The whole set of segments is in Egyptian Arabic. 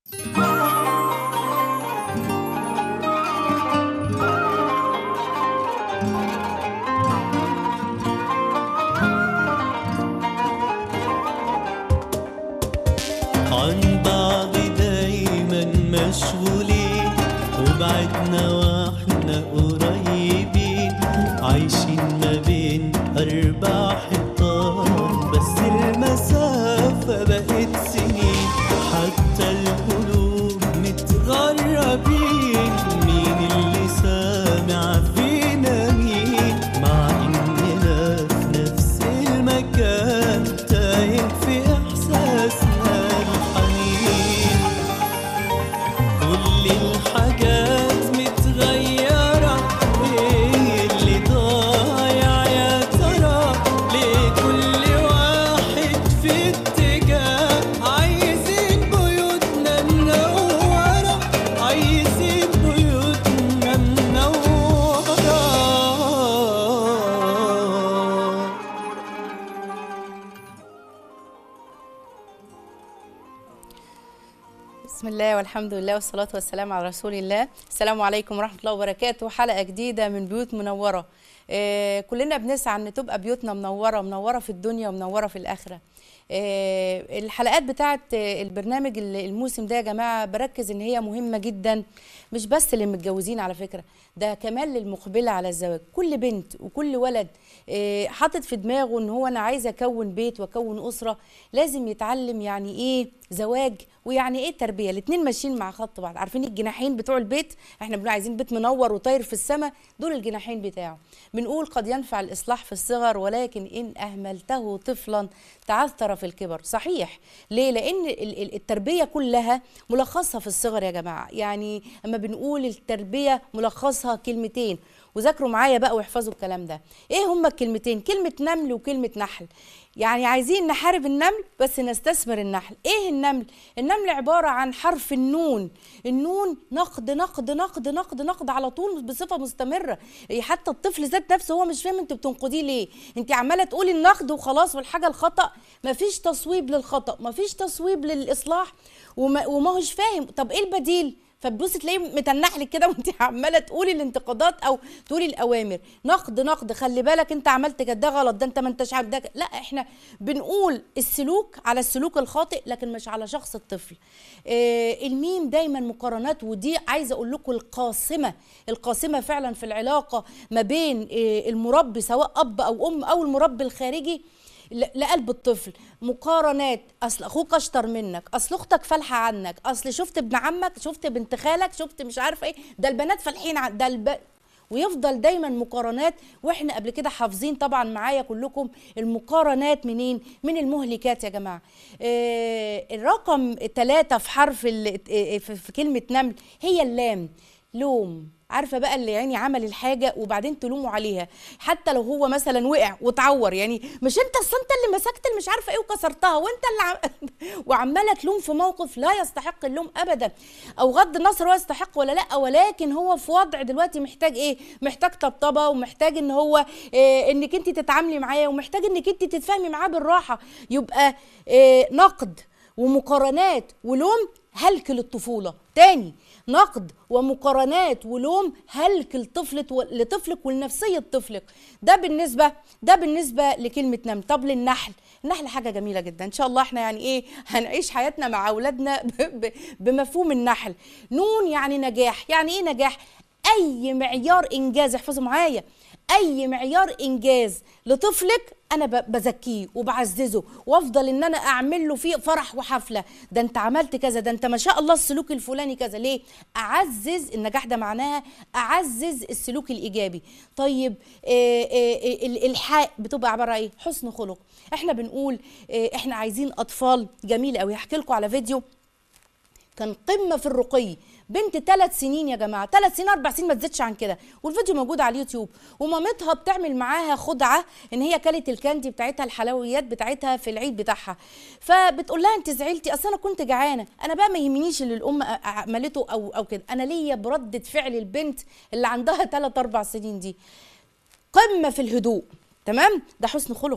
عن بعض دايما مشغولين وبعدنا واحنا قريبين عايشين ما بين أربع حيطان بس المسافة بقت سنين حتى القلوب متغربين مين اللي سامع فينا مين مع إننا في نفس المكان تايه في إحساسنا الحنين كل الحاجات متغيرة ايه اللي ضايع يا ترى ليه كل واحد في اتجاه عايزين بيوتنا منورة عايزين بيوتنا منورة بسم الله والحمد لله والصلاة والسلام على رسول الله السلام عليكم ورحمة الله وبركاته حلقة جديدة من بيوت منورة آه كلنا بنسعى ان تبقى بيوتنا منورة منورة في الدنيا ومنورة في الآخرة آه الحلقات بتاعت آه، البرنامج ال- الموسم ده يا جماعة بركز ان هي مهمة جدا مش بس للمتجوزين على فكرة ده كمان للمقبلة على الزواج كل بنت وكل ولد آه، حاطط في دماغه ان هو انا عايز اكون بيت واكون اسرة لازم يتعلم يعني ايه زواج ويعني ايه تربيه الاثنين ماشيين مع خط بعض عارفين الجناحين بتوع البيت احنا بنقول عايزين بيت منور وطاير في السماء دول الجناحين بتاعه بنقول قد ينفع الاصلاح في الصغر ولكن ان اهملته طفلا تعثر في الكبر صحيح ليه لان ال- ال- التربيه كلها ملخصها في الصغر يا جماعه يعني اما بنقول التربيه ملخصها كلمتين وذاكروا معايا بقى واحفظوا الكلام ده ايه هما الكلمتين كلمه نمل وكلمه نحل يعني عايزين نحارب النمل بس نستثمر النحل ايه النمل النمل عباره عن حرف النون النون نقد نقد نقد نقد نقد على طول بصفه مستمره إيه حتى الطفل ذات نفسه هو مش فاهم انت بتنقديه ليه انت عماله تقولي النقد وخلاص والحاجه الخطا مفيش تصويب للخطا مفيش تصويب للاصلاح وما, وما هوش فاهم طب ايه البديل فتبصي تلاقيه متنح لك كده وانت عماله تقولي الانتقادات او تقولي الاوامر نقد نقد خلي بالك انت عملت كده ده غلط ده انت ما انتش عامل ده لا احنا بنقول السلوك على السلوك الخاطئ لكن مش على شخص الطفل آه الميم دايما مقارنات ودي عايزه اقول لكم القاصمه القاصمه فعلا في العلاقه ما بين آه المربي سواء اب او ام او المربي الخارجي ل- لقلب الطفل مقارنات اصل اخوك اشطر منك اصل اختك فالحه عنك اصل شفت ابن عمك شفت بنت خالك شفت مش عارفه ايه ده البنات فالحين عن- ده الب... ويفضل دايما مقارنات واحنا قبل كده حافظين طبعا معايا كلكم المقارنات منين من المهلكات يا جماعه آه الرقم ثلاثة في حرف ال- آه، في في كلمه نمل هي اللام لوم عارفه بقى اللي يعني عمل الحاجه وبعدين تلوموا عليها حتى لو هو مثلا وقع واتعور يعني مش انت اصل انت اللي مسكت اللي مش عارفه ايه وكسرتها وانت اللي عم... وعماله تلوم في موقف لا يستحق اللوم ابدا او غض النظر هو يستحق ولا لا ولكن هو في وضع دلوقتي محتاج ايه محتاج طبطبه ومحتاج ان هو إيه انك انت تتعاملي معاه ومحتاج انك انت تتفاهمي معاه بالراحه يبقى إيه نقد ومقارنات ولوم هلك للطفوله تاني نقد ومقارنات ولوم هلك لطفلة لطفلك ولنفسية طفلك ده بالنسبة ده بالنسبة لكلمة نمل طب للنحل النحل حاجة جميلة جدا ان شاء الله احنا يعني ايه هنعيش حياتنا مع اولادنا ب- ب- بمفهوم النحل نون يعني نجاح يعني ايه نجاح اي معيار انجاز احفظوا معايا اي معيار انجاز لطفلك انا ب- بزكيه وبعززه وافضل ان انا اعمل له فيه فرح وحفله ده انت عملت كذا ده انت ما شاء الله السلوك الفلاني كذا ليه اعزز النجاح ده معناها اعزز السلوك الايجابي طيب آه، آه، آه، ال- الحاء بتبقى عباره عن ايه حسن خلق احنا بنقول آه، احنا عايزين اطفال جميل قوي هحكي لكم على فيديو كان قمه في الرقي بنت ثلاث سنين يا جماعه ثلاث سنين اربع سنين ما تزيدش عن كده والفيديو موجود على اليوتيوب ومامتها بتعمل معاها خدعه ان هي كلت الكاندي بتاعتها الحلويات بتاعتها في العيد بتاعها فبتقول لها انت زعلتي اصل انا كنت جعانه انا بقى ما يهمنيش اللي الام ع- عملته او او كده انا ليا برده فعل البنت اللي عندها ثلاث اربع سنين دي قمه في الهدوء تمام ده حسن خلق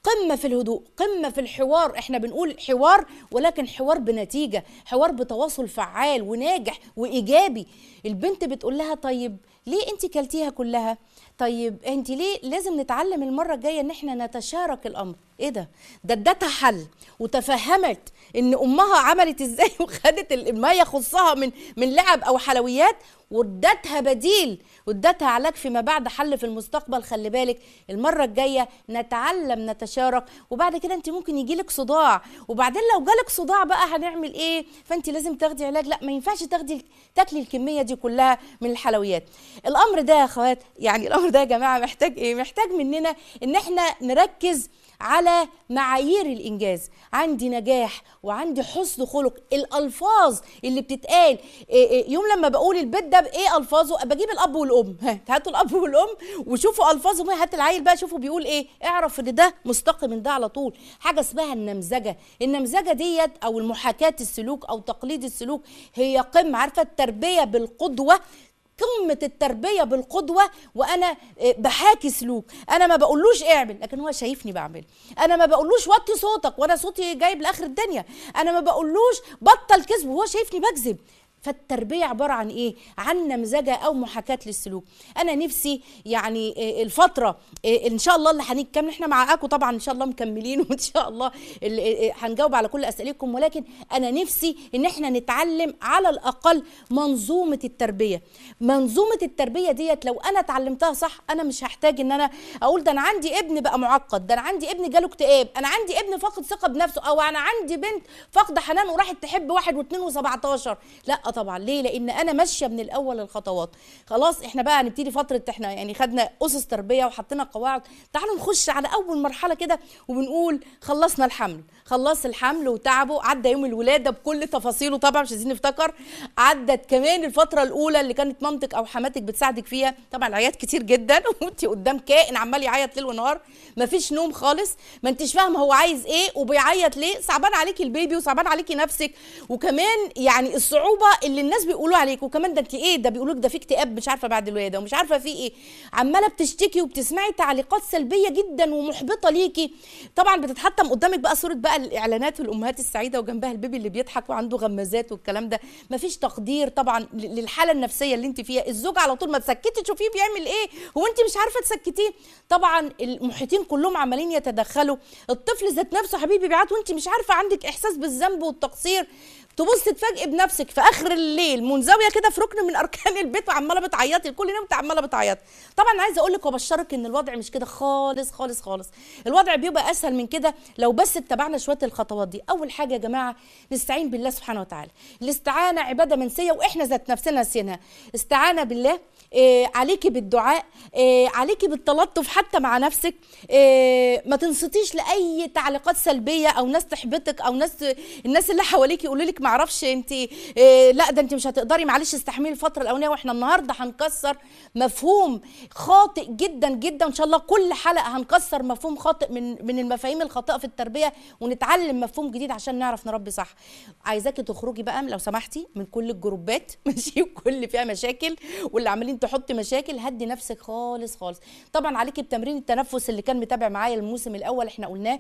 قمه في الهدوء قمه في الحوار احنا بنقول حوار ولكن حوار بنتيجه حوار بتواصل فعال وناجح وايجابي البنت بتقول لها طيب ليه انت كلتيها كلها طيب انت ليه لازم نتعلم المره الجايه ان احنا نتشارك الامر ايه ده ده ادتها حل وتفهمت ان امها عملت ازاي وخدت ال- ما يخصها من من لعب او حلويات وادتها بديل وادتها علاج فيما بعد حل في المستقبل خلي بالك المره الجايه نتعلم نتشارك وبعد كده انت ممكن يجيلك صداع وبعدين لو جالك صداع بقى هنعمل ايه فانت لازم تاخدي علاج لا ما ينفعش تاخدي تاكلي الكميه دي كلها من الحلويات الامر ده يا اخوات يعني الامر ده يا جماعه محتاج ايه محتاج مننا ان احنا نركز على معايير الانجاز عندي نجاح وعندي حسن خلق الالفاظ اللي بتتقال إيه إيه يوم لما بقول البيت ده بايه الفاظه بجيب الاب والام ها هاتوا الاب والام وشوفوا الفاظهم ايه هات العيل بقى شوفوا بيقول ايه اعرف ان ده مستقي من ده على طول حاجه اسمها النمذجه النمذجه ديت او المحاكاه السلوك او تقليد السلوك هي قمه عارفه التربيه بالقدوه قمة التربية بالقدوة وأنا آه، بحاكي سلوك أنا ما بقولوش اعمل لكن هو شايفني بعمل أنا ما بقولوش وطي صوتك وأنا صوتي جايب لآخر الدنيا أنا ما بقولوش بطل كذب وهو شايفني بكذب فالتربية عبارة عن إيه؟ عن نمذجة أو محاكاة للسلوك أنا نفسي يعني آه، الفترة آه، إن شاء الله اللي هنكمل إحنا معاكم طبعا إن شاء الله مكملين وإن شاء الله ال- آه، آه، هنجاوب على كل أسئلتكم ولكن أنا نفسي إن إحنا نتعلم على الأقل منظومة التربية منظومة التربية ديت لو أنا اتعلمتها صح أنا مش هحتاج إن أنا أقول ده أنا عندي ابن بقى معقد ده أنا عندي ابن جاله اكتئاب أنا عندي ابن فاقد ثقة بنفسه أو أنا عندي بنت فاقدة حنان وراحت تحب واحد واثنين وسبعتاشر لا طبعا ليه لأن أنا ماشية من الأول الخطوات خلاص إحنا بقى هنبتدي فترة إحنا يعني خدنا أسس تربية وحطينا قواعد تعالوا نخش على أول مرحلة كده وبنقول خلصنا الحمل خلص الحمل وتعبه عدى يوم الولادة بكل تفاصيله طبعا مش عايزين نفتكر عدت كمان الفترة الأولى اللي كانت مامتك أو حماتك بتساعدك فيها طبعا العياط كتير جدا وانت قدام كائن عمال يعيط ليل ونهار مفيش نوم خالص ما انتش فاهمة هو عايز ايه وبيعيط ليه صعبان عليكي البيبي وصعبان عليكي نفسك وكمان يعني الصعوبة اللي الناس بيقولوا عليك وكمان ده انت ايه ده بيقولوا لك ده في اكتئاب مش عارفة بعد الولادة ومش عارفة في ايه عمالة بتشتكي وبتسمعي تعليقات سلبية جدا ومحبطة ليكي طبعا بتتحطم قدامك بقى صورة بقى الاعلانات والامهات السعيدة وجنبها البيبي اللي بيضحك وعنده غمازات والكلام ده مفيش تقدير طبعا ل- للحالة النفسية اللي انت فيها الزوج على طول ما تسكتي تشوفيه بيعمل ايه هو انت مش عارفة تسكتيه طبعا المحيطين كلهم عمالين يتدخلوا الطفل ذات نفسه حبيبي بيعيط وانت مش عارفة عندك احساس بالذنب والتقصير تبص تتفاجئي بنفسك في اخر الليل منزويه كده في ركن من اركان البيت وعماله بتعيطي كل يوم انت عماله بتعيطي طبعا عايزه اقول لك وابشرك ان الوضع مش كده خالص خالص خالص الوضع بيبقى اسهل من كده لو بس اتبعنا شويه الخطوات دي اول حاجه يا جماعه نستعين بالله سبحانه وتعالى الاستعانه عباده منسيه واحنا ذات نفسنا نسيناها استعانه بالله إيه عليكي بالدعاء إيه عليكي بالتلطف حتى مع نفسك إيه ما تنصتيش لاي تعليقات سلبيه او ناس تحبطك او ناس الناس اللي حواليك يقولوا لك معرفش انت إيه لا ده انت مش هتقدري معلش استحملي الفتره الاولانيه واحنا النهارده هنكسر مفهوم خاطئ جدا جدا ان شاء الله كل حلقه هنكسر مفهوم خاطئ من من المفاهيم الخاطئه في التربيه ونتعلم مفهوم جديد عشان نعرف نربي صح عايزاكي تخرجي بقى لو سمحتي من كل الجروبات ماشي وكل اللي فيها مشاكل واللي عمالين تحطي مشاكل هدي نفسك خالص خالص طبعا عليكي بتمرين التنفس اللي كان متابع معايا الموسم الاول احنا قلناه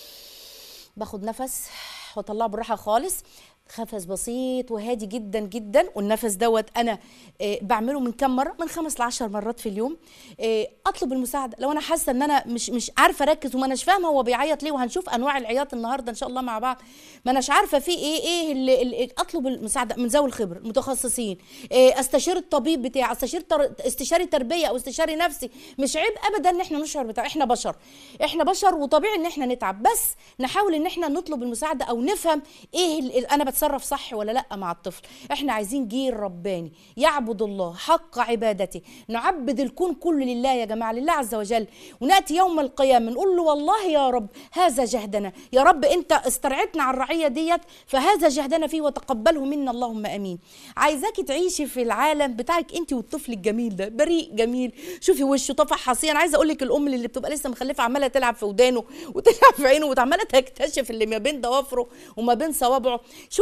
باخد نفس واطلعه بالراحه خالص نفس بسيط وهادي جدا جدا والنفس دوت انا آه، بعمله من كم مره من خمس لعشر مرات في اليوم آه، اطلب المساعده لو انا حاسه ان انا مش مش عارفه اركز وما اناش فاهمه هو بيعيط ليه وهنشوف انواع العياط النهارده ان شاء الله مع بعض ما اناش عارفه في ايه ايه اللي اللي اطلب المساعده من ذوي الخبره المتخصصين آه، استشير الطبيب بتاعي استشير تر... استشاري تربيه او استشاري نفسي مش عيب ابدا ان احنا نشعر بتاع احنا بشر احنا بشر وطبيعي ان احنا نتعب بس نحاول ان احنا نطلب المساعده او نفهم ايه ال- ال- انا بتصرف صح ولا لا مع الطفل احنا عايزين جيل رباني يعبد الله حق عبادته نعبد الكون كله لله يا جماعه لله عز وجل وناتي يوم القيامه نقول له والله يا رب هذا جهدنا يا رب انت استرعتنا على الرعيه ديت فهذا جهدنا فيه وتقبله منا اللهم امين عايزاكي تعيشي في العالم بتاعك انت والطفل الجميل ده بريء جميل شوفي وشه طفح حصيه انا عايزه اقول لك الام اللي بتبقى لسه مخلفه عماله تلعب في ودانه وتلعب في عينه وعماله تكتشف اللي ما بين ضوافره وما بين صوابعه شوفي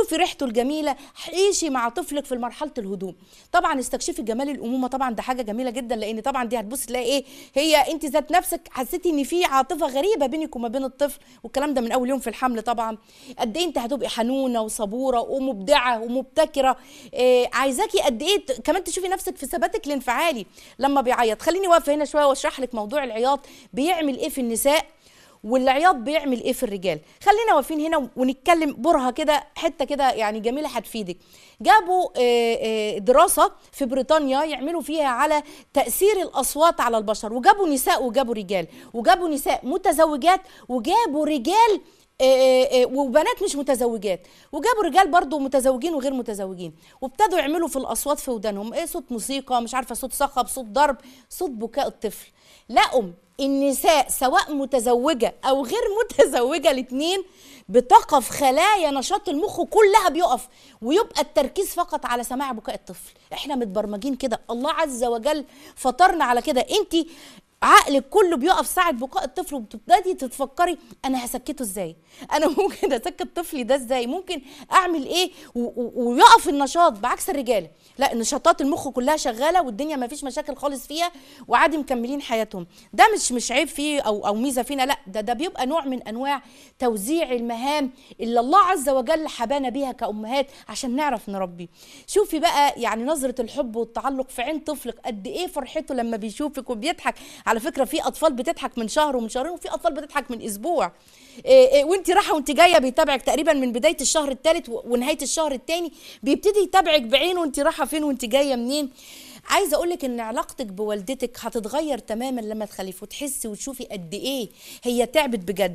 شوفي ريحته الجميله عيشي مع طفلك في مرحله الهدوء طبعا استكشفي جمال الامومه طبعا ده حاجه جميله جدا لان طبعا دي هتبص تلاقي ايه هي انت ذات نفسك حسيتي ان في عاطفه غريبه بينك وما بين الطفل والكلام ده من اول يوم في الحمل طبعا قد ايه انت هتبقي حنونه وصبوره ومبدعه ومبتكره إيه عايزاكي قد ايه ت- كمان تشوفي نفسك في ثباتك الانفعالي لما بيعيط خليني واقفه هنا شويه واشرح لك موضوع العياط بيعمل ايه في النساء والعياط بيعمل ايه في الرجال خلينا واقفين هنا ونتكلم برهه كده حته كده يعني جميله هتفيدك جابوا آه، آه، دراسه في بريطانيا يعملوا فيها على تاثير الاصوات على البشر وجابوا نساء وجابوا رجال وجابوا نساء متزوجات وجابوا رجال آه، آه، وبنات مش متزوجات وجابوا رجال برضو متزوجين وغير متزوجين وابتدوا يعملوا في الاصوات في ودانهم ايه صوت موسيقى مش عارفه صوت صخب صوت ضرب صوت بكاء الطفل لقوا النساء سواء متزوجه او غير متزوجه الاثنين بتقف خلايا نشاط المخ كلها بيقف ويبقى التركيز فقط على سماع بكاء الطفل احنا متبرمجين كده الله عز وجل فطرنا على كده انت عقلك كله بيقف ساعة بكاء الطفل وبتبتدي تتفكري انا هسكته ازاي انا ممكن اسكت طفلي ده ازاي ممكن اعمل ايه و- و- ويقف النشاط بعكس الرجاله لا نشاطات المخ كلها شغاله والدنيا ما فيش مشاكل خالص فيها وعادي مكملين حياتهم ده مش مش عيب فيه او او ميزه فينا لا ده ده بيبقى نوع من انواع توزيع المهام اللي الله عز وجل حبانا بيها كامهات عشان نعرف نربي شوفي بقى يعني نظره الحب والتعلق في عين طفلك قد ايه فرحته لما بيشوفك وبيضحك على فكره في اطفال بتضحك من شهر ومن شهرين وفي اطفال بتضحك من اسبوع إيه إيه وانت رايحه وانت جايه بيتابعك تقريبا من بدايه الشهر الثالث ونهايه الشهر الثاني بيبتدي يتابعك بعينه وانت رايحه فين وانت جايه منين عايزه اقول لك ان علاقتك بوالدتك هتتغير تماما لما تخلفي وتحسي وتشوفي قد ايه هي تعبت بجد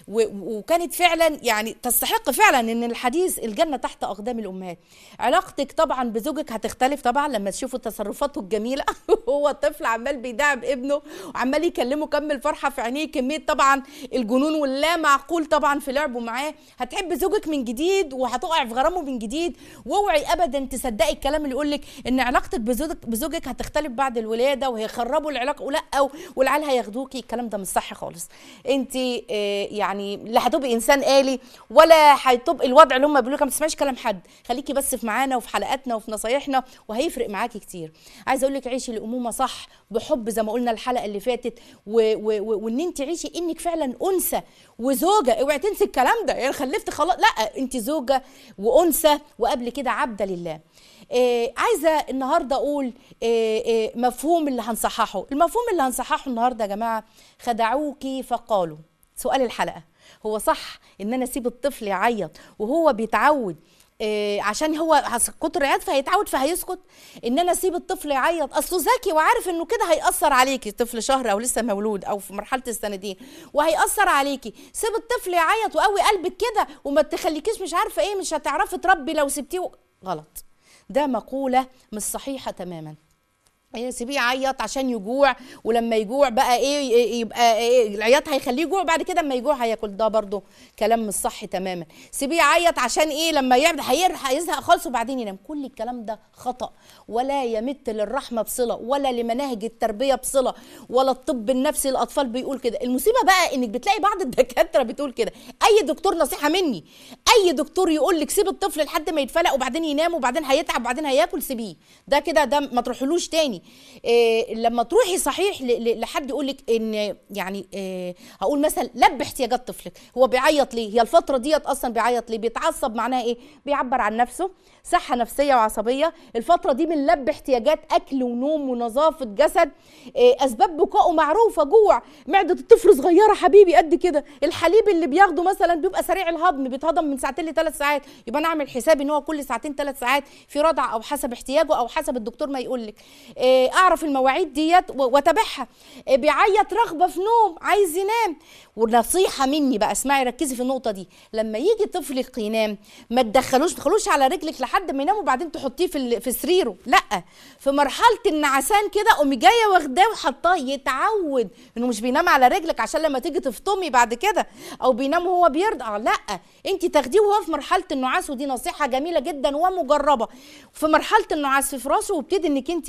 و- وكانت فعلا يعني تستحق فعلا ان الحديث الجنه تحت اقدام الامهات علاقتك طبعا بزوجك هتختلف طبعا لما تشوفوا تصرفاته الجميله هو الطفل عمال بيدعم ابنه وعمال يكلمه كم الفرحه في عينيه كميه طبعا الجنون واللا معقول طبعا في لعبه معاه هتحب زوجك من جديد وهتقع في غرامه من جديد واوعي ابدا تصدقي الكلام اللي يقول لك ان علاقتك بزوجك بزوجك هتختلف بعد الولاده وهيخربوا العلاقه ولا والعيال هياخدوكي الكلام ده مش صح خالص انت آه، يعني لا هتبقي انسان آلي ولا هتبقي الوضع اللي هم بيقولوا لك ما تسمعيش كلام حد خليكي بس في معانا وفي حلقاتنا وفي نصايحنا وهيفرق معاكي كتير عايزه اقول لك عيشي الامومه صح بحب زي ما قلنا الحلقه اللي فاتت و- و- و- وان انت عيشي انك فعلا انثى وزوجه اوعي تنسي الكلام ده يعني خلفت خلاص لا انت زوجه وانثى وقبل كده عبده لله آه عايزه النهارده اقول آه آه مفهوم اللي هنصححه المفهوم اللي هنصححه النهارده يا جماعه خدعوكي فقالوا سؤال الحلقه هو صح ان انا اسيب الطفل يعيط وهو بيتعود إيه عشان هو هس- كتر عياط فهيتعود فهيسكت ان انا اسيب الطفل يعيط اصله ذكي وعارف انه كده هياثر عليكي طفل شهر او لسه مولود او في مرحله السنتين وهياثر عليكي سيب الطفل يعيط وقوي قلبك كده وما تخليكيش مش عارفه ايه مش هتعرفي تربي لو سبتيه غلط ده مقوله مش صحيحه تماما إيه سيبيه يعيط عشان يجوع ولما يجوع بقى ايه إيه يبقى إيه العياط هيخليه يجوع بعد كده اما يجوع هياكل ده برضو كلام مش صح تماما سيبيه يعيط عشان ايه لما يعمل هيرح هيزهق خالص وبعدين ينام كل الكلام ده خطا ولا يمت للرحمه بصله ولا لمناهج التربيه بصله ولا الطب النفسي للاطفال بيقول كده المصيبه بقى انك بتلاقي بعض الدكاتره بتقول كده اي دكتور نصيحه مني اي دكتور يقول لك سيب الطفل لحد ما يتفلق وبعدين ينام وبعدين هيتعب وبعدين هياكل سيبيه ده كده ده ما تروحلوش تاني إيه لما تروحي صحيح ل- ل- لحد يقول لك ان يعني إيه هقول مثلا لب احتياجات طفلك هو بيعيط ليه هي الفتره ديت اصلا بيعيط ليه بيتعصب معناها ايه بيعبر عن نفسه صحه نفسيه وعصبيه الفتره دي من لب احتياجات اكل ونوم ونظافه جسد إيه اسباب بكائه معروفه جوع معده الطفل صغيره حبيبي قد كده الحليب اللي بياخده مثلا بيبقى سريع الهضم بيتهضم من ساعتين لثلاث ساعات يبقى انا اعمل حسابي ان هو كل ساعتين ثلاث ساعات في رضع او حسب احتياجه او حسب الدكتور ما يقول لك إيه اعرف المواعيد ديت و- واتابعها إيه بيعيط رغبه في نوم عايز ينام ونصيحه مني بقى اسمعي ركزي في النقطه دي لما يجي طفلك ينام ما تدخلوش ما تدخلوش على رجلك لحد ما ينام وبعدين تحطيه في ال- في سريره لا في مرحله النعسان كده قومي جايه واخداه وحطاه يتعود انه مش بينام على رجلك عشان لما تيجي تفطمي بعد كده او بينام وهو بيرضع لا انت تاخديه وهو في مرحله النعاس ودي نصيحه جميله جدا ومجربه في مرحله النعاس في فراسه وابتدي انك انت ايه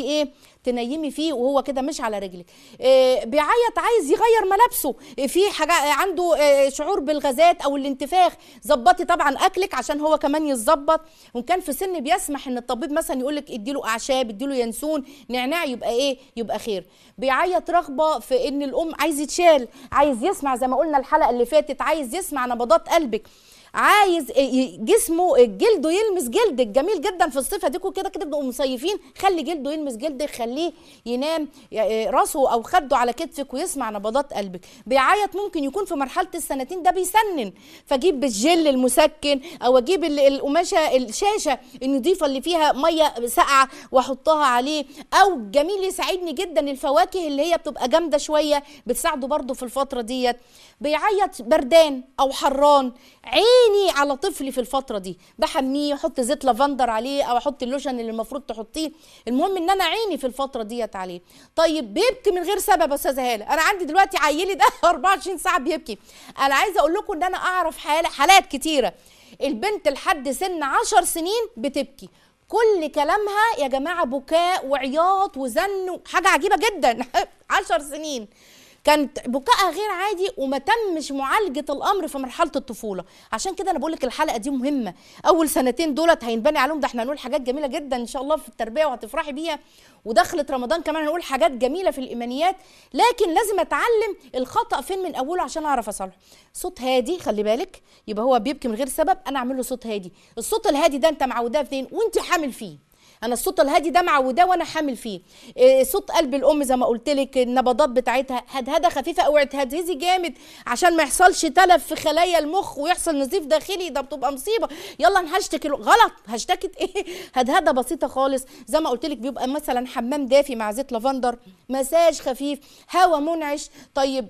تنيمي فيه وهو كده مش على رجلك آه، بيعيط عايز يغير ملابسه آه، في حاجه آه، عنده آه، شعور بالغازات او الانتفاخ ظبطي طبعا اكلك عشان هو كمان يتظبط وان كان في سن بيسمح ان الطبيب مثلا يقول لك اديله اعشاب اديله ينسون نعناع يبقى ايه يبقى خير بيعيط رغبه في ان الام عايز يتشال عايز يسمع زي ما قلنا الحلقه اللي فاتت عايز يسمع نبضات قلبك عايز ي- جسمه جلده يلمس جلدك جميل جدا في الصيف اديكوا كده كده بنبقوا مصيفين خلي جلده يلمس جلدك خليه ينام ي- راسه او خده على كتفك ويسمع نبضات قلبك بيعيط ممكن يكون في مرحله السنتين ده بيسنن فاجيب بالجل المسكن او اجيب ال- القماشه الشاشه النظيفه اللي فيها ميه ساقعه واحطها عليه او جميل يساعدني جدا الفواكه اللي هي بتبقى جامده شويه بتساعده برده في الفتره ديت بيعيط بردان او حران عيني على طفلي في الفتره دي بحميه احط زيت لافندر عليه او احط اللوشن اللي المفروض تحطيه المهم ان انا عيني في الفتره ديت عليه طيب بيبكي من غير سبب يا استاذه هاله انا عندي دلوقتي عيلي ده 24 ساعه بيبكي انا عايزه اقول لكم ان انا اعرف حالة حالات كتيره البنت لحد سن 10 سنين بتبكي كل كلامها يا جماعه بكاء وعياط وزن حاجه عجيبه جدا 10 سنين كانت بكائها غير عادي وما تمش معالجه الامر في مرحله الطفوله عشان كده انا بقول لك الحلقه دي مهمه اول سنتين دولت هينبني عليهم ده احنا هنقول حاجات جميله جدا ان شاء الله في التربيه وهتفرحي بيها ودخلت رمضان كمان هنقول حاجات جميله في الايمانيات لكن لازم اتعلم الخطا فين من اوله عشان اعرف اصلحه صوت هادي خلي بالك يبقى هو بيبكي من غير سبب انا اعمل له صوت هادي الصوت الهادي ده انت معوداه فين وانت حامل فيه انا الصوت الهادي ده معوداه وانا حامل فيه إيه صوت قلب الام زي ما قلت لك النبضات بتاعتها هدهده خفيفه اوعي تهدهزي جامد عشان ما يحصلش تلف في خلايا المخ ويحصل نزيف داخلي ده بتبقى مصيبه يلا انا هشتكي غلط هشتكي ايه هدهده بسيطه خالص زي ما قلت لك بيبقى مثلا حمام دافي مع زيت لافندر مساج خفيف هواء منعش طيب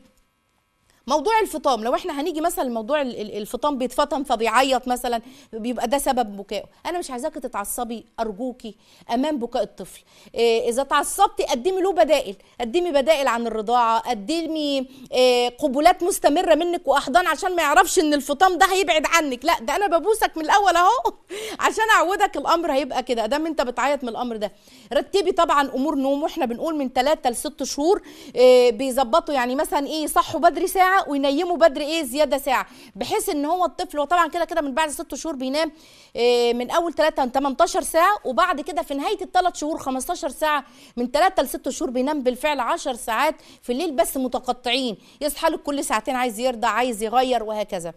موضوع الفطام لو احنا هنيجي مثلا موضوع ال- ال- الفطام بيتفطم فبيعيط مثلا بيبقى ده سبب بكائه انا مش عايزاكي تتعصبي ارجوكي امام بكاء الطفل إيه اذا تعصبتي قدمي له بدائل قدمي بدائل عن الرضاعه قدمي إيه قبولات مستمره منك واحضان عشان ما يعرفش ان الفطام ده هيبعد عنك لا ده انا ببوسك من الاول اهو عشان اعودك الامر هيبقى كده دام انت بتعيط من الامر ده رتبي طبعا امور نوم واحنا بنقول من 3 ل 6 شهور إيه بيظبطوا يعني مثلا ايه يصحوا بدري ساعه وينيموا بدري ايه زياده ساعه بحيث ان هو الطفل وطبعا كده كده من بعد 6 شهور بينام إيه من اول 3 ل 18 ساعه وبعد كده في نهايه الثلاث شهور 15 ساعه من 3 ل 6 شهور بينام بالفعل 10 ساعات في الليل بس متقطعين يصحى لك كل ساعتين عايز يرضع عايز يغير وهكذا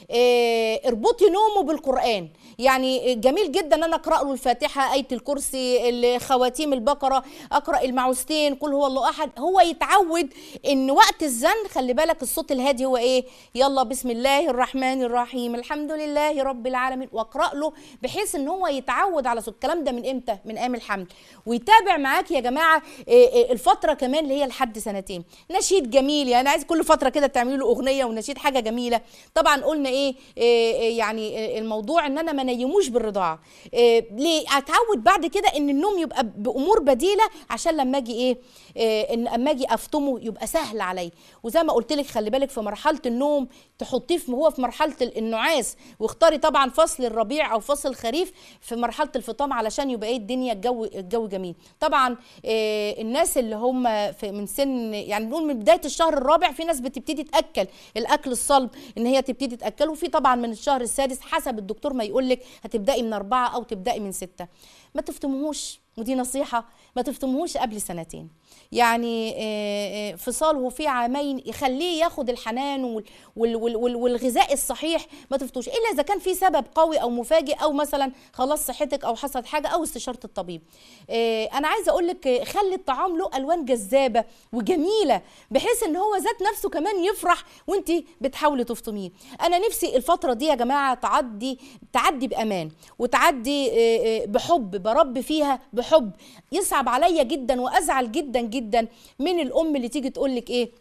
إيه اربطي نومه بالقران يعني جميل جدا ان انا اقرا له الفاتحه ايه الكرسي خواتيم البقره اقرا المعوذتين قل هو الله احد هو يتعود ان وقت الزن خلي بالك الصوت الهادي هو ايه يلا بسم الله الرحمن الرحيم الحمد لله رب العالمين واقرا له بحيث ان هو يتعود على صوت الكلام ده من امتى من ايام الحمل ويتابع معاك يا جماعه إيه إيه الفتره كمان اللي هي لحد سنتين نشيد جميل يعني عايز كل فتره كده تعملي له اغنيه ونشيد حاجه جميله طبعا قلنا ايه, إيه إيه يعني إيه الموضوع ان انا ما نيموش بالرضاعه إيه ليه اتعود بعد كده ان النوم يبقى بامور بديله عشان لما اجي ايه, إيه ان اما اجي افطمه يبقى سهل عليا وزي ما قلت لك خلي بالك في مرحله النوم تحطيه في هو في مرحله النعاس واختاري طبعا فصل الربيع او فصل الخريف في مرحله الفطام علشان يبقى ايه الدنيا الجو الجو جميل طبعا إيه الناس اللي هم في من سن يعني نقول من بدايه الشهر الرابع في ناس بتبتدي تاكل الاكل الصلب ان هي تبتدي تاكله وفي طبعا من الشهر السادس حسب الدكتور ما يقول لك هتبداي من اربعه او تبداي من سته ما تفتموهوش ودي نصيحه ما تفتموهوش قبل سنتين يعني آه، آه، فصاله في عامين يخليه ياخد الحنان وال- وال- وال- وال- والغذاء الصحيح ما تفتوش الا اذا كان في سبب قوي او مفاجئ او مثلا خلاص صحتك او حصلت حاجه او استشاره الطبيب آه، انا عايزه اقول لك آه، خلي الطعام له الوان جذابه وجميله بحيث ان هو ذات نفسه كمان يفرح وانت بتحاولي تفطميه انا نفسي الفتره دي يا جماعه تعدي تعدي بامان وتعدي آه، آه، بحب بربي فيها بحب يصعب عليا جدا وازعل جدا جدا من الام اللي تيجي تقول لك ايه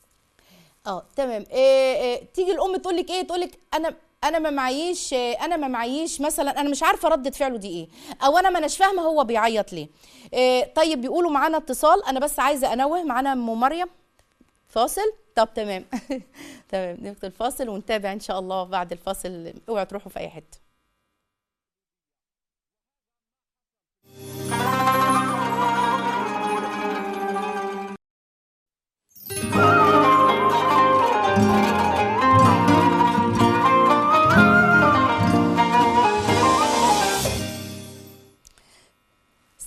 اه تمام إيه إيه تيجي الام تقول لك ايه تقول لك انا انا ما معيش إيه، انا ما معيش مثلا انا مش عارفه رده فعله دي ايه او انا ما اناش فاهمه هو بيعيط ليه إيه طيب بيقولوا معانا اتصال انا بس عايزه انوه معانا ام مريم فاصل طب تمام تمام نقطة الفاصل ونتابع ان شاء الله بعد الفاصل اوعوا تروحوا في اي حته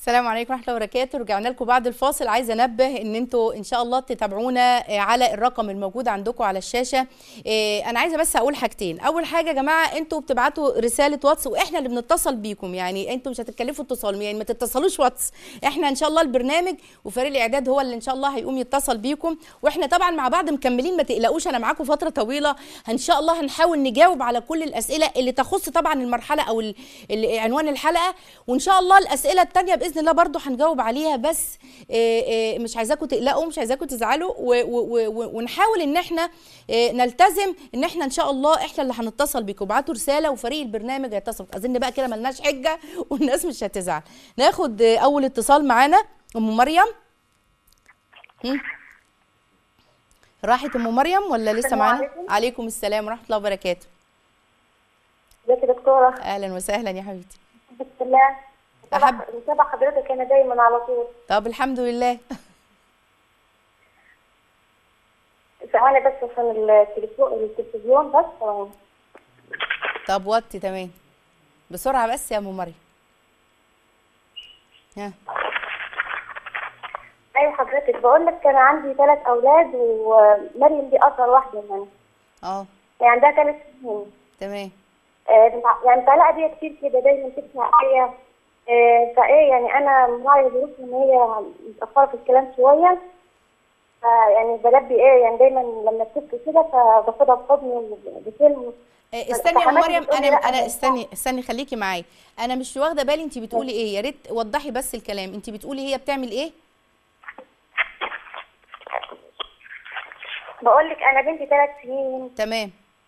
السلام عليكم ورحمه الله وبركاته رجعنا لكم بعد الفاصل عايزه انبه ان انتوا ان شاء الله تتابعونا آه، على الرقم الموجود عندكم على الشاشه آه، انا عايزه بس اقول حاجتين اول حاجه يا جماعه انتوا بتبعتوا رساله واتس واحنا اللي بنتصل بيكم يعني انتوا مش هتتكلفوا اتصال يعني ما تتصلوش واتس احنا ان شاء الله البرنامج وفريق الاعداد هو اللي ان شاء الله هيقوم يتصل بيكم واحنا طبعا مع بعض مكملين ما تقلقوش انا معاكم فتره طويله ان شاء الله هنحاول نجاوب على كل الاسئله اللي تخص طبعا المرحله او ال- ال- عنوان الحلقه وان شاء الله الاسئله التانية باذن الله برضو هنجاوب عليها بس آه، آه، مش عايزاكم تقلقوا مش عايزاكم تزعلوا و- و- و- ونحاول ان احنا آه، نلتزم ان احنا ان شاء الله احنا اللي هنتصل بيكم ابعتوا رساله وفريق البرنامج هيتصل اظن بقى كده ملناش حجه والناس مش هتزعل ناخد آه، اول اتصال معانا ام مريم هم؟ راحت ام مريم ولا لسه السلام معانا عليكم. عليكم السلام ورحمه الله وبركاته ازيك يا دكتورة؟ اهلا وسهلا يا حبيبتي بسم الله أحب- متابعة- متابعة حضرتك أنا دايما على طول طب الحمد لله ثواني بس عشان التليفون التلفزيون بس ثواني. طب وطي تمام بسرعه بس يا ام مريم ها أيوة حضرتك بقول لك أنا عندي ثلاث أولاد ومريم دي أصغر واحدة يعني اه هي عندها ثلاث سنين تمام آه، بتع- يعني متعلقة بيا كتير كده دايما تسمع عليا آه، فإيه يعني أنا مراعية ظروف إن هي متأخرة في الكلام شوية فيعني بلبي إيه يعني دايما لما بتبكي كده فباخدها في حضني بكلمة آه، استني يا ام فحماتي مريم بتقولي انا لا، انا أنا استني استني خليكي معايا انا مش واخده بالي انت بتقولي ايه يا ريت وضحي بس الكلام انت بتقولي هي بتعمل ايه بقول لك انا بنتي ثلاث سنين تمام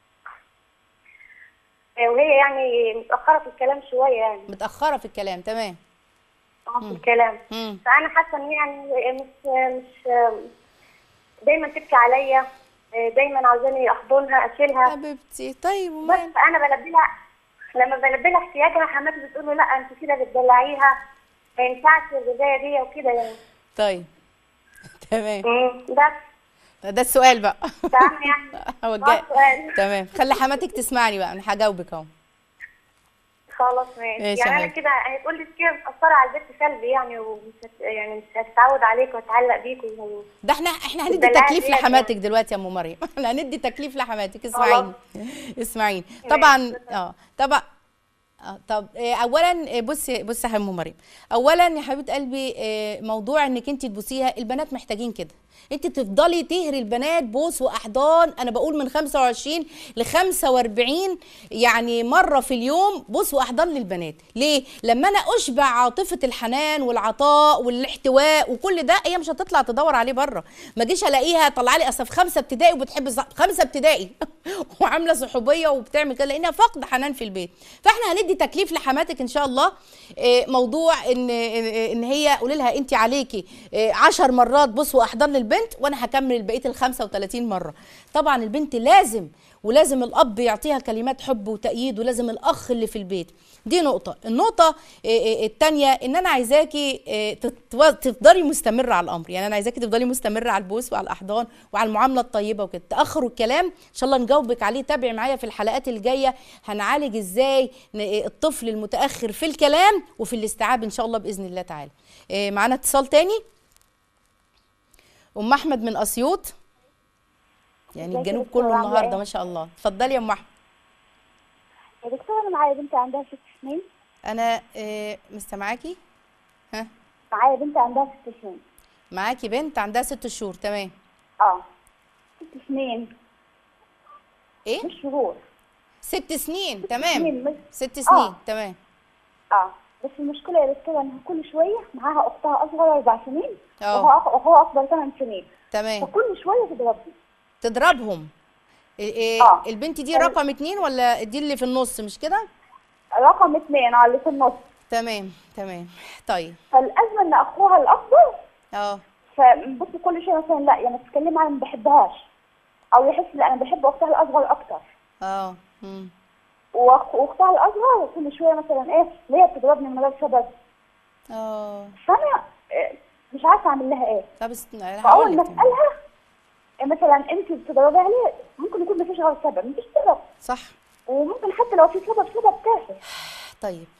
آه، وهي يعني متاخره في الكلام شويه يعني متاخره في الكلام تمام آه، في الكلام امم فانا حاسه ان يعني مش مش دايما تبكي عليا آه، دايما عاوزاني احضنها اشيلها حبيبتي طيب بس ومال فانا بلبي لها لما بلبي لها احتياجها حماتي بتقول له لا انت كده بتدلعيها ما ينفعش البدايه دي وكده يعني طيب تمام مم، بس ده السؤال بقى فاهمه يعني هو آه، الجاي سؤال. تمام خلي حماتك تسمعني بقى انا هجاوبك اهو خلاص ماشي ماشي يعني يا انا حبيبتي. كده هتقول لي كده مأثرة على البيت سلبي يعني ومش هت... يعني مش هتتعود عليك وتعلق بيك و... ده احنا احنا هندي الدلع تكليف ديت لحماتك يعني. دلوقتي يا ام مريم احنا هندي تكليف لحماتك اسمعيني اسمعيني ماشي. طبعا اه طبعا آه طب آه اولا آه، بصي بصي يا ام مريم اولا يا حبيبه قلبي آه، موضوع انك انت تبوسيها البنات محتاجين كده انت تفضلي تهري البنات بوس واحضان انا بقول من 25 ل 45 يعني مره في اليوم بوس واحضان للبنات ليه لما انا اشبع عاطفه الحنان والعطاء والاحتواء وكل ده هي مش هتطلع تدور عليه بره ما جيش الاقيها طالعه لي اصل في خمسه ابتدائي وبتحب الص- خمسه ابتدائي وعامله صحوبيه وبتعمل كده لانها فقد حنان في البيت فاحنا هندي تكليف لحماتك ان شاء الله إيه، موضوع ان ان هي قولي لها انت عليكي 10 مرات بص واحضان للبنت وانا هكمل بقيه ال 35 مره طبعا البنت لازم ولازم الاب يعطيها كلمات حب وتأييد ولازم الاخ اللي في البيت دي نقطه النقطه الثانيه ان انا عايزاكي إيه، تتو- تفضلي مستمره على الامر يعني انا عايزاكي تفضلي مستمره على البوس وعلى الاحضان وعلى المعامله الطيبه وكده تاخروا الكلام ان شاء الله نجاوبك عليه تابعي معايا في الحلقات الجايه هنعالج ازاي ن- الطفل المتاخر في الكلام وفي الاستيعاب ان شاء الله باذن الله تعالى إيه، معانا اتصال تاني ام احمد من اسيوط يعني ازيك يا الجنوب دكتورة، كله عاملة النهارده ايه؟ ما شاء الله اتفضلي يا ام احمد يا دكتورة أنا معايا بنت عندها ست سنين انا إيه، مستمعاكي ها معايا بنت عندها ست سنين معاكي بنت عندها ست شهور تمام اه ست سنين ايه مش شهور ست سنين تمام سنين مش ست سنين آه. تمام اه بس المشكلة يا دكتورة إنها كل شوية معاها أختها أصغر أربع سنين اه. وهو أخ- وهو أكبر ثمان سنين تمام فكل شوية تضربني تضربهم إيه إيه آه. البنت دي رقم اتنين ولا دي اللي في النص مش كده رقم اثنين على اللي في النص تمام تمام طيب فالأزمة إن أخوها الأكبر اه فبص كل شوية مثلا لا يعني تتكلم عنها ما بحبهاش أو يحس لا أنا بحب أختها الأصغر أكتر اه مم. وأخ- واختها الاصغر كل شويه مثلا ايه ليه بتضربني من غير سبب اه فانا إيه، مش عارفه اعمل لها ايه طب است... هقول فاول ما لك اسالها إيه مثلا انت بتضربي عليه ممكن يكون مفيش غير سبب مفيش سبب صح وممكن حتى لو في سبب سبب تافه طيب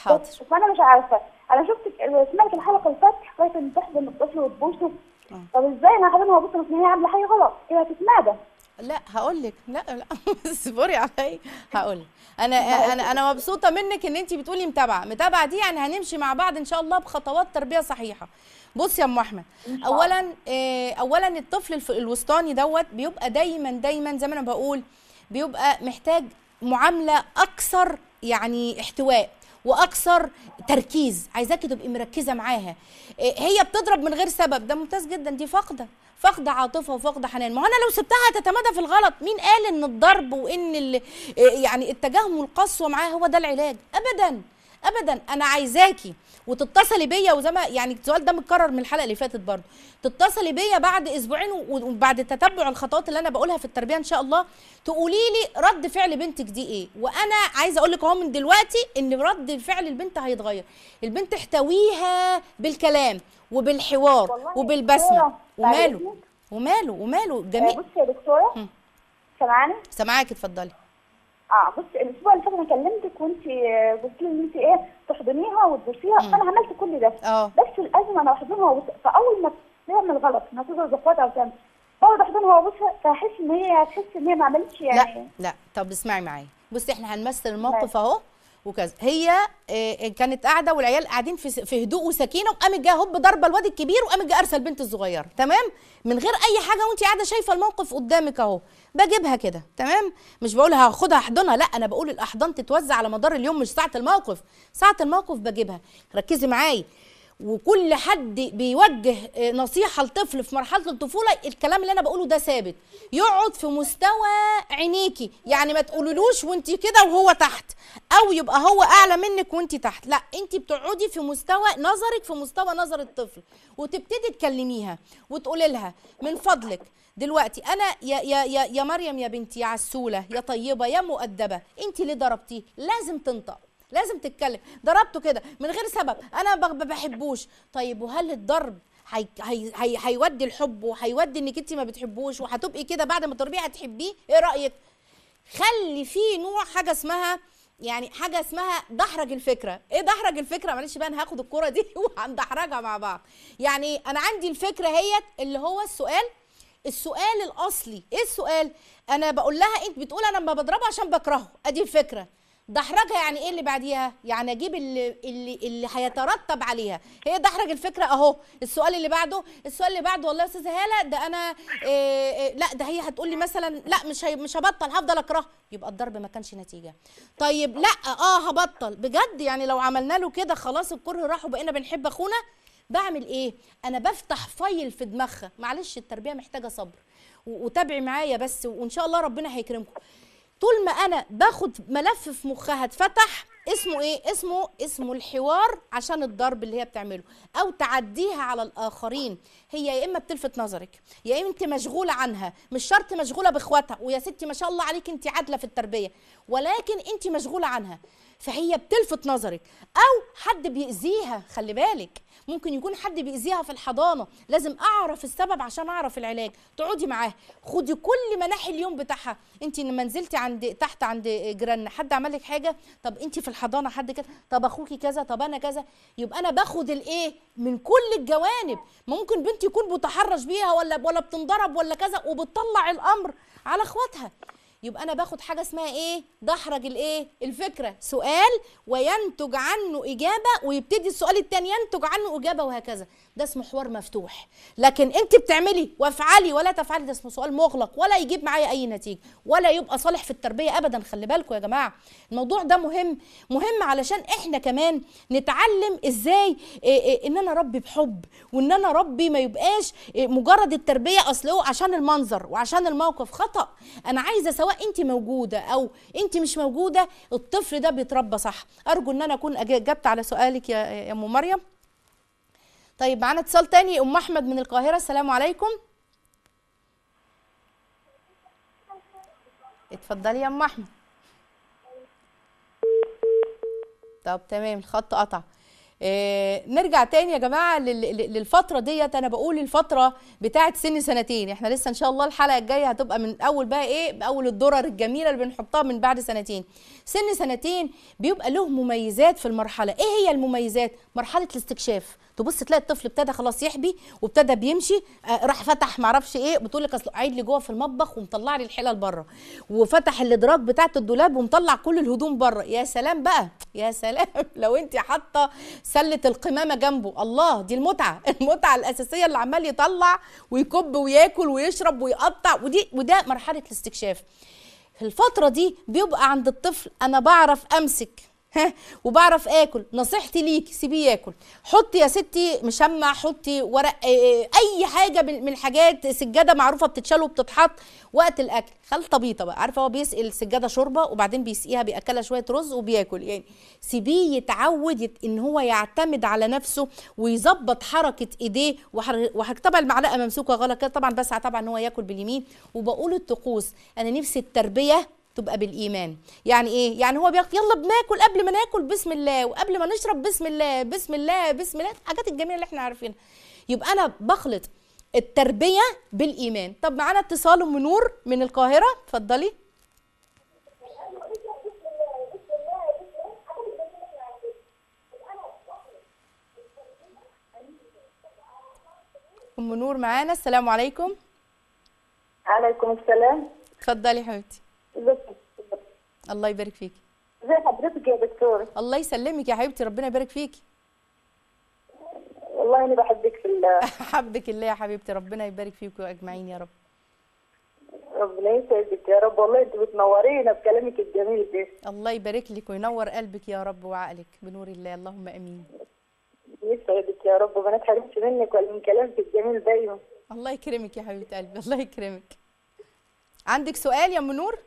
حاضر بس فانا مش عارفه انا شفت سمعت الحلقه اللي فاتت حكايه ان تحضن الطفل وتبوسه طب ازاي انا هحضنها وابوسها بس هي عامله حاجه غلط كده هتتمادى لا هقول لك لا لا اصبري عليا هقول لك انا انا انا مبسوطه منك ان انت بتقولي متابعه متابعه دي يعني هنمشي مع بعض ان شاء الله بخطوات تربيه صحيحه بص يا ام احمد اولا آه، اولا الطفل الف- الوسطاني دوت بيبقى دايما دايما زي ما انا بقول بيبقى محتاج معامله اكثر يعني احتواء واكثر تركيز عايزاكي تبقي مركزه معاها إيه، هي بتضرب من غير سبب ده ممتاز جدا دي فاقده فاقده عاطفه وفاقده حنان ما هو انا لو سبتها هتتمادى في الغلط مين قال ان الضرب وان ال- إيه، يعني التجاهم والقسوه معاها هو ده العلاج ابدا ابدا انا عايزاكي وتتصلي بيا وزي ما يعني السؤال ده متكرر من الحلقه اللي فاتت برضه تتصلي بيا بعد اسبوعين و- وبعد تتبع الخطوات اللي انا بقولها في التربيه ان شاء الله تقولي لي رد فعل بنتك دي ايه وانا عايزه اقول لك اهو من دلوقتي ان رد فعل البنت هيتغير البنت احتويها بالكلام وبالحوار والله وبالبسمه دكتورة، بعد وماله إذنك. وماله وماله آه، جميل بصي يا دكتوره مم. سامعاني سامعاك اتفضلي اه بصي الاسبوع اللي فات انا كلمتك وانت آه، قلت لي ان انت ايه تحضنيها وتبوسيها مم. فانا عملت كل ده اه بس الازمه انا احضنها وبوس- فاول ما تعمل غلط ما تضرب اخواتها او تعمل بقعد احضنها وابوسها فاحس ان هي هتحس ان هي ما عملتش يعني لا لا طب اسمعي معايا بصي احنا هنمثل الموقف اهو وكذا هي آه، كانت قاعده والعيال قاعدين في س- في هدوء وسكينه وقامت جايه هوب ضربه الواد الكبير وقامت جايه ارسل البنت الصغيره تمام من غير اي حاجه وانت قاعده شايفه الموقف قدامك اهو بجيبها كده تمام مش بقول هاخدها احضنها لا انا بقول الاحضان تتوزع على مدار اليوم مش ساعه الموقف ساعه الموقف بجيبها ركزي معايا وكل حد بيوجه آه، نصيحه لطفل في مرحله الطفوله الكلام اللي انا بقوله ده ثابت يقعد في مستوى عينيكي يعني ما تقولولوش وانت كده وهو تحت او يبقى هو اعلى منك وانت تحت لا انت بتقعدي في مستوى نظرك في مستوى نظر الطفل وتبتدي تكلميها وتقولي لها من فضلك دلوقتي انا يا يا يا يا مريم يا بنتي يا عسوله يا طيبه يا مؤدبه انت ليه ضربتيه لازم تنطق لازم تتكلم ضربته كده من غير سبب انا ما بحبوش طيب وهل الضرب هي هي هي هيودي الحب وهيودي انك انت ما بتحبوش وهتبقي كده بعد ما تربيه هتحبيه ايه رايك خلي في نوع حاجه اسمها يعني حاجه اسمها دحرج الفكره ايه دحرج الفكره معلش بقى انا هاخد الكوره دي وهندحرجها مع بعض يعني انا عندي الفكره هي اللي هو السؤال السؤال الاصلي ايه السؤال انا بقول لها انت بتقول انا ما بضربه عشان بكرهه ادي الفكره دحرجها يعني ايه اللي بعديها يعني اجيب اللي اللي اللي هيترتب عليها هي دحرج الفكره اهو السؤال اللي بعده السؤال اللي بعده والله يا استاذه هاله ده انا إيه إيه لا ده هي هتقول لي مثلا لا مش هي مش هبطل هفضل اكرهه يبقى الضرب ما كانش نتيجه طيب لا اه هبطل بجد يعني لو عملنا له كده خلاص الكره راح وبقينا بنحب اخونا بعمل ايه انا بفتح فايل في دماغها معلش التربيه محتاجه صبر و- وتابعي معايا بس وان شاء الله ربنا هيكرمكم طول ما انا باخد ملف في مخها اتفتح اسمه ايه اسمه اسمه الحوار عشان الضرب اللي هي بتعمله او تعديها على الاخرين هي يا اما بتلفت نظرك يا اما انت مشغوله عنها مش شرط مشغوله باخواتها ويا ستي ما شاء الله عليك انت عادله في التربيه ولكن انت مشغوله عنها فهي بتلفت نظرك او حد بيأذيها خلي بالك ممكن يكون حد بيأذيها في الحضانة لازم أعرف السبب عشان أعرف العلاج تقعدي معاها خدي كل مناحي اليوم بتاعها أنت لما نزلتي عند تحت عند جيراننا حد عمل لك حاجة طب أنت في الحضانة حد كده طب أخوكي كذا طب أنا كذا يبقى أنا باخد الإيه من كل الجوانب ممكن بنتي يكون بتحرش بيها ولا ولا بتنضرب ولا كذا وبتطلع الأمر على إخواتها يبقى انا باخد حاجه اسمها ايه دحرج الايه الفكره سؤال وينتج عنه اجابه ويبتدي السؤال الثاني ينتج عنه اجابه وهكذا ده اسمه حوار مفتوح لكن انت بتعملي وافعلي ولا تفعلي ده اسمه سؤال مغلق ولا يجيب معايا اي نتيجه ولا يبقى صالح في التربيه ابدا خلي بالكم يا جماعه الموضوع ده مهم مهم علشان احنا كمان نتعلم ازاي إيه إيه ان انا ربي بحب وان انا ربي ما يبقاش إيه مجرد التربيه اصل هو عشان المنظر وعشان الموقف خطا انا عايزه سواء انت موجوده او انت مش موجوده الطفل ده بيتربى صح ارجو ان انا اكون أجا- اجبت على سؤالك يا يا ام مريم طيب معانا اتصال تاني ام احمد من القاهره السلام عليكم اتفضلي يا ام احمد طب تمام الخط قطع آه نرجع تاني يا جماعه لل- لل- للفتره ديت انا بقول الفتره بتاعه سن سنتين احنا لسه ان شاء الله الحلقه الجايه هتبقى من اول بقى ايه باول الدرر الجميله اللي بنحطها من بعد سنتين سن سنتين بيبقى له مميزات في المرحله ايه هي المميزات مرحله الاستكشاف تبص تلاقي الطفل ابتدى خلاص يحبي وابتدى بيمشي آه راح فتح معرفش ايه بتقول لك اصل قاعد لي جوه في المطبخ ومطلع لي الحلل بره وفتح الادراج بتاعه الدولاب ومطلع كل الهدوم بره يا سلام بقى يا سلام لو انت حاطه سله القمامه جنبه الله دي المتعه المتعه الاساسيه اللي عمال يطلع ويكب وياكل ويشرب ويقطع ودي وده مرحله الاستكشاف في الفترة دي بيبقى عند الطفل أنا بعرف أمسك ها وبعرف اكل نصيحتي ليك سيبيه ياكل حطي يا ستي مشمع حطي ورق آه، اي حاجه من من الحاجات سجاده معروفه بتتشال وبتتحط وقت الاكل خلطه بيطه بقى عارفه هو بيسقي السجاده شوربه وبعدين بيسقيها بياكلها شويه رز وبياكل يعني سيبيه يتعود يت... ان هو يعتمد على نفسه ويظبط حركه ايديه وحر... وحر... طبعا المعلقه ممسوكه غلط كده طبعا بسعى طبعا ان هو ياكل باليمين وبقول الطقوس انا نفسي التربيه تبقى بالايمان يعني ايه يعني هو بياخد يلا بناكل قبل ما ناكل بسم الله وقبل ما نشرب بسم الله بسم الله بسم الله الحاجات الجميله اللي احنا عارفينها يبقى انا بخلط التربيه بالايمان طب معانا اتصال ام نور من القاهره اتفضلي ام نور معانا السلام عليكم عليكم السلام اتفضلي يا حبيبتي ازيك الله يبارك فيكي ازي حضرتك يا دكتور الله يسلمك يا حبيبتي ربنا يبارك فيكي والله انا بحبك في الله حبك الله يا حبيبتي ربنا يبارك فيكم اجمعين يا رب ربنا يسعدك يا رب والله انت بتنورينا بكلامك الجميل ده الله يبارك لك وينور قلبك يا رب وعقلك بنور الله اللهم امين يسعدك يا رب وما نتحرمش منك ولا من كلامك الجميل دايما الله يكرمك يا حبيبه قلبي الله يكرمك عندك سؤال يا ام نور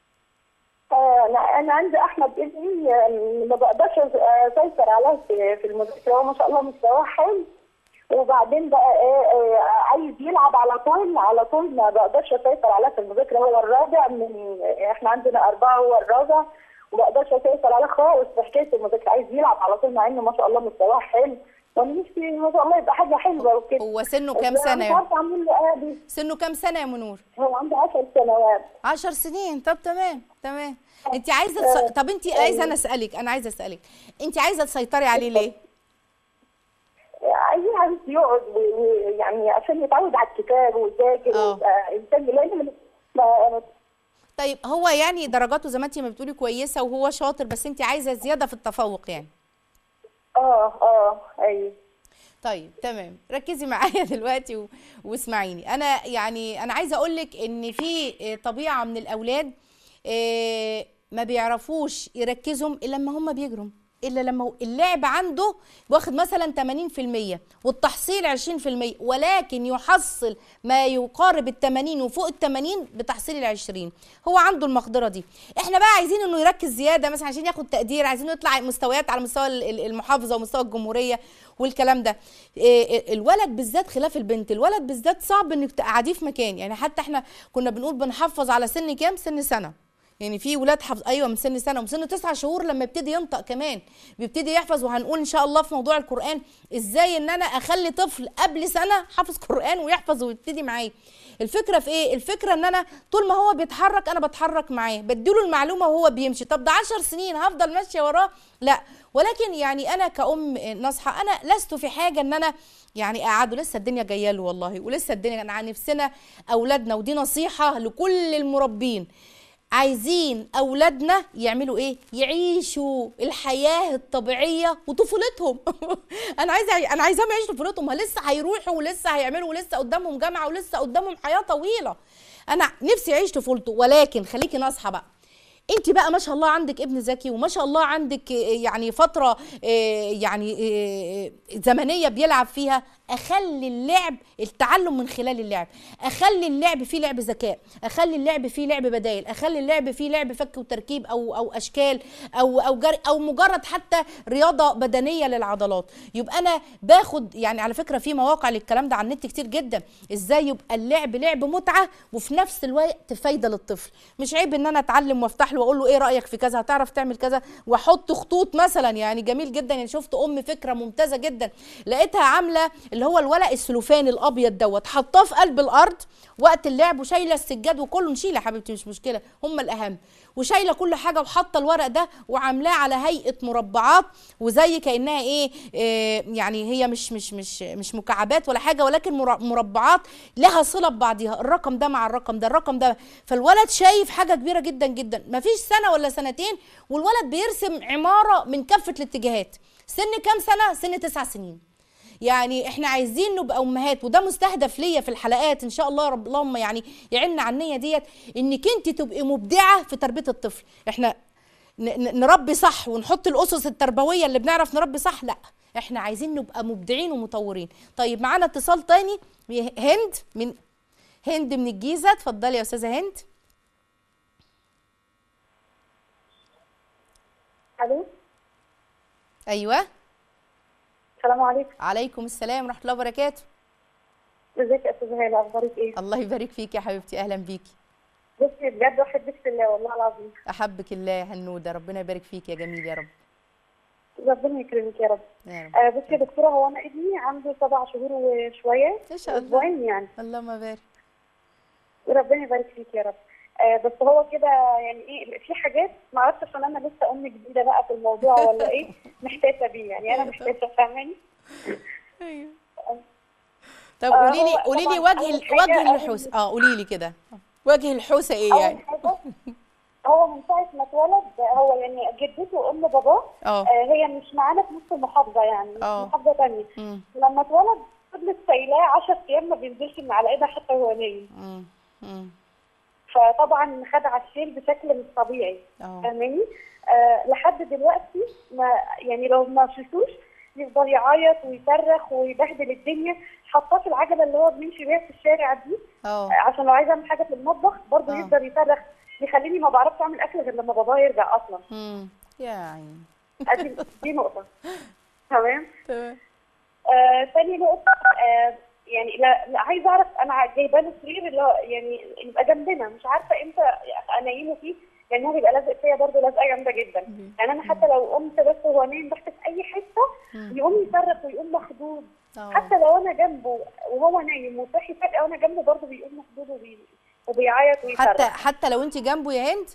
آه، انا انا عندي احمد ابني آه، ما بقدرش اسيطر عليه في في المذاكره هو ما شاء الله مستواه حلو وبعدين بقى ايه آه، عايز يلعب على طول على طول ما بقدرش اسيطر عليه في المذاكره هو الرابع من احنا عندنا اربعه هو الرابع وما بقدرش اسيطر عليه خالص في حكايه المذاكره عايز يلعب على طول مع انه ما شاء الله مستواه حلو وانا نفسي ما شاء الله يبقى حاجه حلوه وكده هو سنه كام بس سنه مش يا عارفه اعمل له ايه سنه كام سنه يا منور هو عنده 10 سنوات عشر سنين طب تمام تمام انت عايزه تس... طب انت عايزه انا اسالك انا عايزه اسالك انت عايزه تسيطري عليه ليه عايزين عايز يقعد ويعني عشان يتعود على الكتاب ويذاكر اه. ويبقى انسان لان من- ما- طيب هو يعني درجاته زي ما انت ما بتقولي كويسه وهو شاطر بس انت عايزه زياده في التفوق يعني اه اه ايوه طيب تمام ركزي معايا دلوقتي و... واسمعيني انا يعني انا عايزه اقول لك ان في آه، طبيعه من الاولاد آه، ما بيعرفوش يركزوا الا لما هم بيجروا الا لما هو- اللعب عنده واخد مثلا 80% والتحصيل 20% ولكن يحصل ما يقارب ال 80 وفوق ال 80 بتحصيل ال 20 هو عنده المقدره دي احنا بقى عايزين انه يركز زياده مثلا عشان ياخد تقدير عايزين يطلع مستويات على مستوى ال- ال- المحافظه ومستوى الجمهوريه والكلام ده إيه، الولد بالذات خلاف البنت الولد بالذات صعب انك تقعديه في مكان يعني حتى احنا كنا بنقول بنحفظ على سن كام سن سنه يعني في ولاد حفظ ايوه من سن سنه ومن سن تسعة شهور لما يبتدي ينطق كمان بيبتدي يحفظ وهنقول ان شاء الله في موضوع القران ازاي ان انا اخلي طفل قبل سنه حافظ قران ويحفظ ويبتدي معايا الفكره في ايه الفكره ان انا طول ما هو بيتحرك انا بتحرك معاه بديله المعلومه وهو بيمشي طب ده عشر سنين هفضل ماشيه وراه لا ولكن يعني انا كأم ناصحه انا لست في حاجه ان انا يعني اقعده لسه الدنيا جايه له والله ولسه الدنيا انا عن نفسنا اولادنا ودي نصيحه لكل المربين عايزين اولادنا يعملوا ايه يعيشوا الحياه الطبيعيه وطفولتهم انا عايزه انا عايزاهم يعيشوا طفولتهم ما لسه هيروحوا ولسه هيعملوا ولسه قدامهم جامعه ولسه قدامهم حياه طويله انا نفسي يعيش طفولته ولكن خليكي ناصحه بقى انت بقى ما شاء الله عندك ابن ذكي وما شاء الله عندك آه، يعني فتره آه، يعني آه، زمنيه بيلعب فيها اخلي اللعب التعلم من خلال اللعب اخلي اللعب فيه لعب ذكاء اخلي اللعب فيه لعب بدايل اخلي اللعب فيه لعب فك وتركيب او او اشكال او او جري او مجرد حتى رياضه بدنيه للعضلات يبقى انا باخد يعني على فكره في مواقع للكلام ده على النت كتير جدا ازاي يبقى اللعب لعب متعه وفي نفس الوقت فايده للطفل مش عيب ان انا اتعلم وافتح له واقول له ايه رايك في كذا هتعرف تعمل كذا واحط خطوط مثلا يعني جميل جدا يعني شفت ام فكره ممتازه جدا لقيتها عامله اللي هو الورق السلوفان الابيض دوت حطاه في قلب الارض وقت اللعب وشايله السجاد وكله نشيل يا حبيبتي مش مشكله هم الاهم وشايله كل حاجه وحاطه الورق ده وعاملاه على هيئه مربعات وزي كانها ايه, إيه يعني هي مش مش مش مش مكعبات ولا حاجه ولكن مر- مربعات لها صله ببعضها الرقم ده مع الرقم ده الرقم ده فالولد شايف حاجه كبيره جدا جدا مفيش سنه ولا سنتين والولد بيرسم عماره من كافه الاتجاهات سن كام سنه سن تسع سنين يعني احنا عايزين نبقى امهات وده مستهدف ليا في الحلقات ان شاء الله رب اللهم يعني يعيننا على النيه ديت انك انت تبقي مبدعه في تربيه الطفل احنا ن- ن- نربي صح ونحط الاسس التربويه اللي بنعرف نربي صح لا احنا عايزين نبقى مبدعين ومطورين طيب معانا اتصال تاني هند من هند من الجيزه اتفضلي يا استاذه هند الو ايوه السلام عليكم عليكم السلام ورحمه الله وبركاته ازيك يا استاذه هاله اخبارك ايه الله يبارك فيك يا حبيبتي اهلا بيكي بصي بجد احبك في الله والله العظيم احبك الله يا هنوده ربنا يبارك فيك يا جميل يا رب ربنا يكرمك يا رب يا رب آه بصي يا دكتوره هو انا ابني عنده سبع شهور وشويه ما شاء الله. اسبوعين يعني اللهم بارك وربنا يبارك فيك يا رب آه بس هو كده يعني ايه في حاجات ما اعرفش عشان انا لسه ام جديده بقى في الموضوع ولا ايه محتاسه بيه يعني انا محتاسه فاهماني ايوه طب آه، قولي لي هو قولي لي طبعاً وجه أول ال- حاجة وجه أول- الحوسه اه قولي لي كده وجه الحوسه ايه اول يعني حاجه هو من ساعه ما اتولد هو يعني جدته ام باباه اه آه هي مش معانا في نفس المحافظه يعني مش آه. محافظه ثانيه مم، لما اتولد فضلت سايلاه 10 ايام ما بينزلش من على ايدها حتى وهو نايم مم، مم، فطبعا خد على الشيل بشكل مش طبيعي اه فاهماني آه لحد دلوقتي ما يعني لو ما شفتوش يفضل يعيط ويصرخ ويبهدل الدنيا حاطاه في العجله اللي هو بيمشي بيها في الشارع دي اه آه، عشان لو عايز اعمل حاجه في المطبخ برضه آه. يفضل يصرخ يخليني ما بعرفش اعمل اكل غير لما باباه يرجع اصلا مم، يا عيني ادي دي نقطه تمام تمام آه، تاني نقطة آه، يعني لا, لا عايزة أعرف أنا جايبة له سرير اللي هو يعني يبقى جنبنا مش عارفة إمتى أنيمه فيه لأن هو بيبقى لازق فيا برضه لازقة جامدة جدا يعني أنا حتى لو قمت بس وهو نايم تحت في أي حتة يقوم يصرخ ويقوم مخضوض اه حتى لو أنا جنبه وهو نايم وصحي فجأة وأنا جنبه برضه بيقوم مخضوض وبي... وبيعيط ويصرخ حتى حتى لو انت جنبه يا هند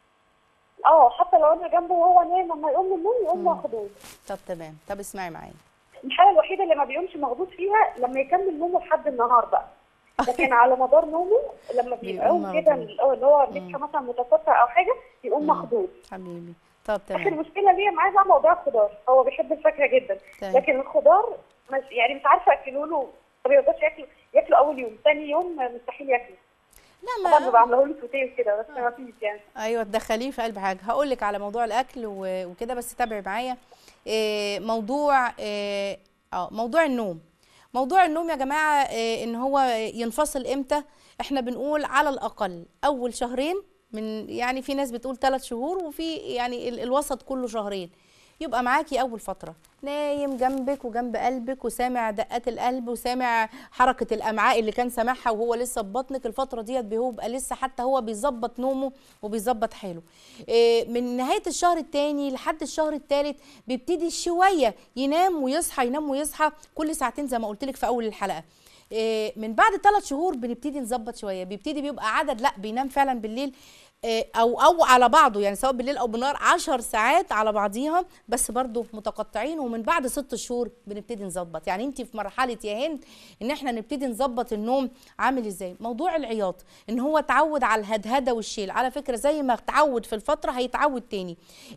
اه حتى لو أنا جنبه وهو نايم لما يقوم من النوم يقوم مخضوض طب تمام طب اسمعي معايا الحاله الوحيده اللي ما بيقومش مخضوض فيها لما يكمل نومه لحد النهار بقى لكن على مدار نومه لما بيقوم بيقوم كده مخضوض. اللي هو- اللي هو بيصحى مثلا متقطع او حاجه يقوم مخضوض حبيبي طب اخر تمام مشكله ليا معاه بقى موضوع الخضار هو بيحب الفاكهه جدا تمام. لكن الخضار مش يعني مش عارفه اكله له ما بيقدرش ياكله ياكله اول يوم ثاني يوم مستحيل ياكله لا طبعا ما ببقى عامله له سوتيه كده بس ما فيش يعني ايوه تدخليه في قلب حاجه هقول لك على موضوع الاكل و- وكده بس تابعي معايا إيه موضوع إيه اه موضوع النوم موضوع النوم يا جماعه إيه ان هو ينفصل امتى احنا بنقول على الاقل اول شهرين من يعني في ناس بتقول ثلاث شهور وفي يعني ال- الوسط كله شهرين يبقى معاكي اول فتره نايم جنبك وجنب قلبك وسامع دقات القلب وسامع حركه الامعاء اللي كان سامعها وهو لسه في بطنك الفتره ديت بيبقى لسه حتى هو بيظبط نومه وبيظبط حاله إيه، من نهايه الشهر الثاني لحد الشهر الثالث بيبتدي شويه ينام ويصحى ينام ويصحى كل ساعتين زي ما قلت لك في اول الحلقه إيه، من بعد ثلاث شهور بنبتدي نظبط شويه بيبتدي بيبقى عدد لا بينام فعلا بالليل إيه، او او على بعضه يعني سواء بالليل او بالنهار 10 ساعات على بعضيها بس برضه متقطعين ومن بعد ست شهور بنبتدي نظبط يعني انت في مرحله يا هند ان احنا نبتدي نظبط النوم عامل ازاي موضوع العياط ان هو اتعود على الهدهده والشيل على فكره زي ما اتعود في الفتره هيتعود تاني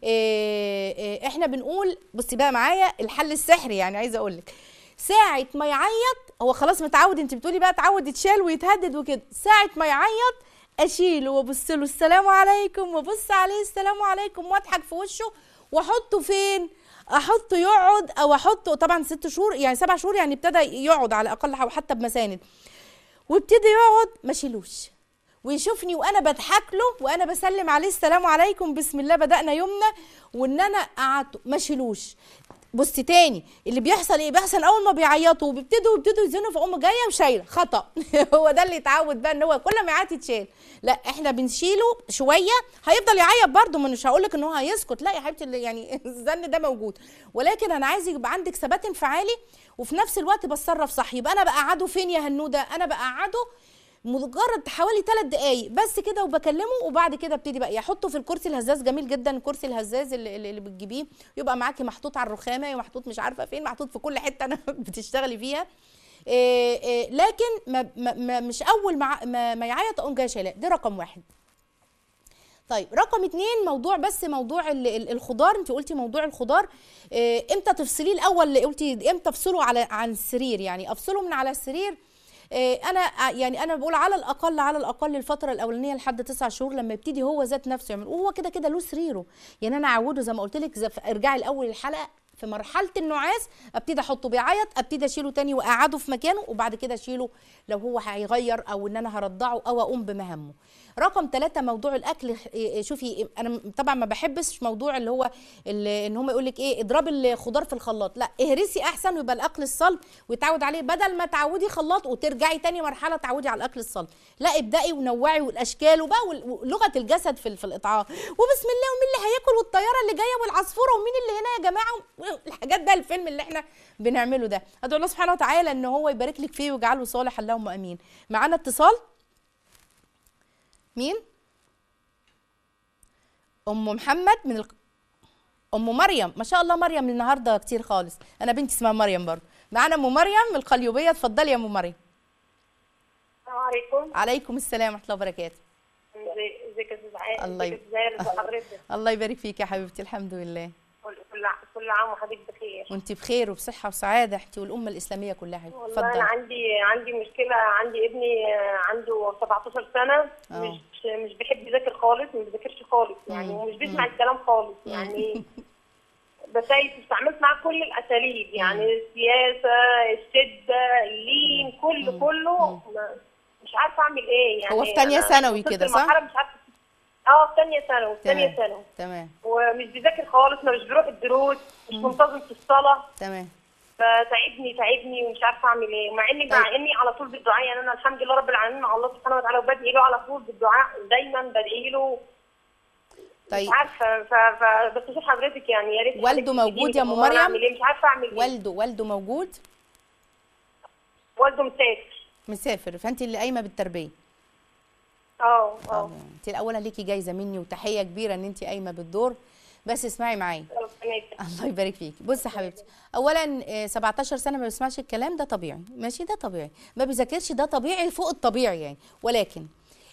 إيه إيه احنا بنقول بصي بقى معايا الحل السحري يعني عايزه اقول لك ساعة ما يعيط هو خلاص متعود انت بتقولي بقى اتعود يتشال ويتهدد وكده ساعة ما يعيط اشيله وابص له السلام عليكم وابص عليه السلام عليكم واضحك في وشه واحطه فين احطه يقعد او احطه طبعا ست شهور يعني سبع شهور يعني ابتدى يقعد على الاقل او حتى بمساند وابتدي يقعد ما شيلوش ويشوفني وانا بضحك له وانا بسلم عليه السلام عليكم بسم الله بدانا يومنا وان انا قعدت ما شيلوش بصي تاني اللي بيحصل ايه بيحصل اول ما بيعيطوا وبيبتدوا يبتدوا يزنوا فاقوم جايه وشايله خطا هو ده اللي اتعود بقى ان هو كل ما يعيط يتشال لا احنا بنشيله شويه هيفضل يعيط برده مش هقول لك ان هو هيسكت لا يا حبيبتي اللي يعني الزن ده موجود ولكن انا عايز يبقى عندك ثبات انفعالي وفي نفس الوقت بتصرف صح يبقى انا بقعده فين يا هنوده انا بقعده مجرد حوالي ثلاث دقايق بس كده وبكلمه وبعد كده ابتدي بقى يحطه في الكرسي الهزاز جميل جدا الكرسي الهزاز اللي, اللي اللي بتجيبيه يبقى معاكي محطوط على الرخامه محطوط مش عارفه فين محطوط في كل حته انا بتشتغلي فيها إيه إيه لكن ما ما ما مش اول ما ما, ما يعيط اقوم جايه شايلاه ده رقم واحد طيب رقم اتنين موضوع بس موضوع ال- ال- الخضار انت قلتي موضوع الخضار اه امتى تفصليه الاول اللي قلتي امتى افصله على عن السرير يعني افصله من على السرير اه انا ع- يعني انا بقول على الاقل على الاقل الفتره الاولانيه لحد تسع شهور لما يبتدي هو ذات نفسه يعمل وهو كده كده له سريره يعني انا اعوده زي ما قلت لك زي- ارجعي الاول الحلقه في مرحله النعاس ابتدي احطه بيعيط ابتدي اشيله تاني واقعده في مكانه وبعد كده اشيله لو هو هيغير او ان انا هرضعه او اقوم بمهامه رقم ثلاثة موضوع الاكل إيه، شوفي انا طبعا ما بحبش موضوع اللي هو اللي ان هم يقول لك ايه اضرب الخضار في الخلاط لا اهرسي احسن ويبقى الاكل الصلب ويتعود عليه بدل ما تعودي خلاط وترجعي تاني مرحله تعودي على الاكل الصلب لا ابدأي ونوعي والاشكال وبقى وال- ولغه الجسد في في الاطعام وبسم الله ومين اللي هياكل والطياره اللي جايه والعصفوره ومين اللي هنا يا جماعه الحاجات ده الفيلم اللي احنا بنعمله ده ادعو الله سبحانه وتعالى ان هو يبارك لك فيه ويجعله صالح اللهم امين معانا اتصال مين ام محمد من الق... ام مريم ما شاء الله مريم النهارده كتير خالص انا بنتي اسمها مريم برضه معانا ام مريم من القليوبيه اتفضلي يا ام مريم السلام عليكم عليكم السلام ورحمه الله وبركاته ازيك يا استاذ عائل الله ازيك يب- ازاي حضرتك الله يبارك فيك يا حبيبتي الحمد لله كل كل ع- كل عام وحضرتك بخير وانت بخير وبصحه وسعاده انت والامه الاسلاميه كلها يا حبيبتي والله انا اتفضلي عندي عندي مشكله عندي ابني آه، عنده 17 سنه آه. مش مش بيحب يذاكر خالص ما بيذاكرش خالص يعني مم. ومش بيسمع الكلام خالص يعني بسايس استعملت معاه كل الاساليب يعني السياسه الشده اللين كله كله ما- مش عارفه اعمل ايه يعني هو في تانية أنا ثانوي وصلت كده، صح؟ لمرحلة مش عارفه اه في ثانيه ثانوي في ثانيه تمام ثانوي تمام ومش بيذاكر خالص ما مش بيروح الدروس مش منتظم في الصلاه تمام فتعبني تعبني ومش عارفه اعمل ايه مع اني طيب. مع اني على طول بالدعاء يعني انا الحمد لله رب العالمين مع الله سبحانه وتعالى وبدعي له على طول بالدعاء دايما بدعي له طيب مش عارفه ف... ف... بس شوف حضرتك يعني يا ريت والده حضرتك موجود تديني يا أم بالموضوع، أنا مريم؟ اعمل ايه مش عارفه اعمل ايه والده والده موجود والده مسافر مسافر فانت اللي قايمه بالتربيه اه اه اه انت الاولا ليكي جايزه مني وتحيه كبيره ان انت قايمه بالدور بس اسمعي معايا ربنا يسعدك. الله يبارك فيك بصي يا حبيبتي اولا آه، 17 سنه ما بيسمعش الكلام ده طبيعي ماشي ده طبيعي ما بيذاكرش ده طبيعي فوق الطبيعي يعني ولكن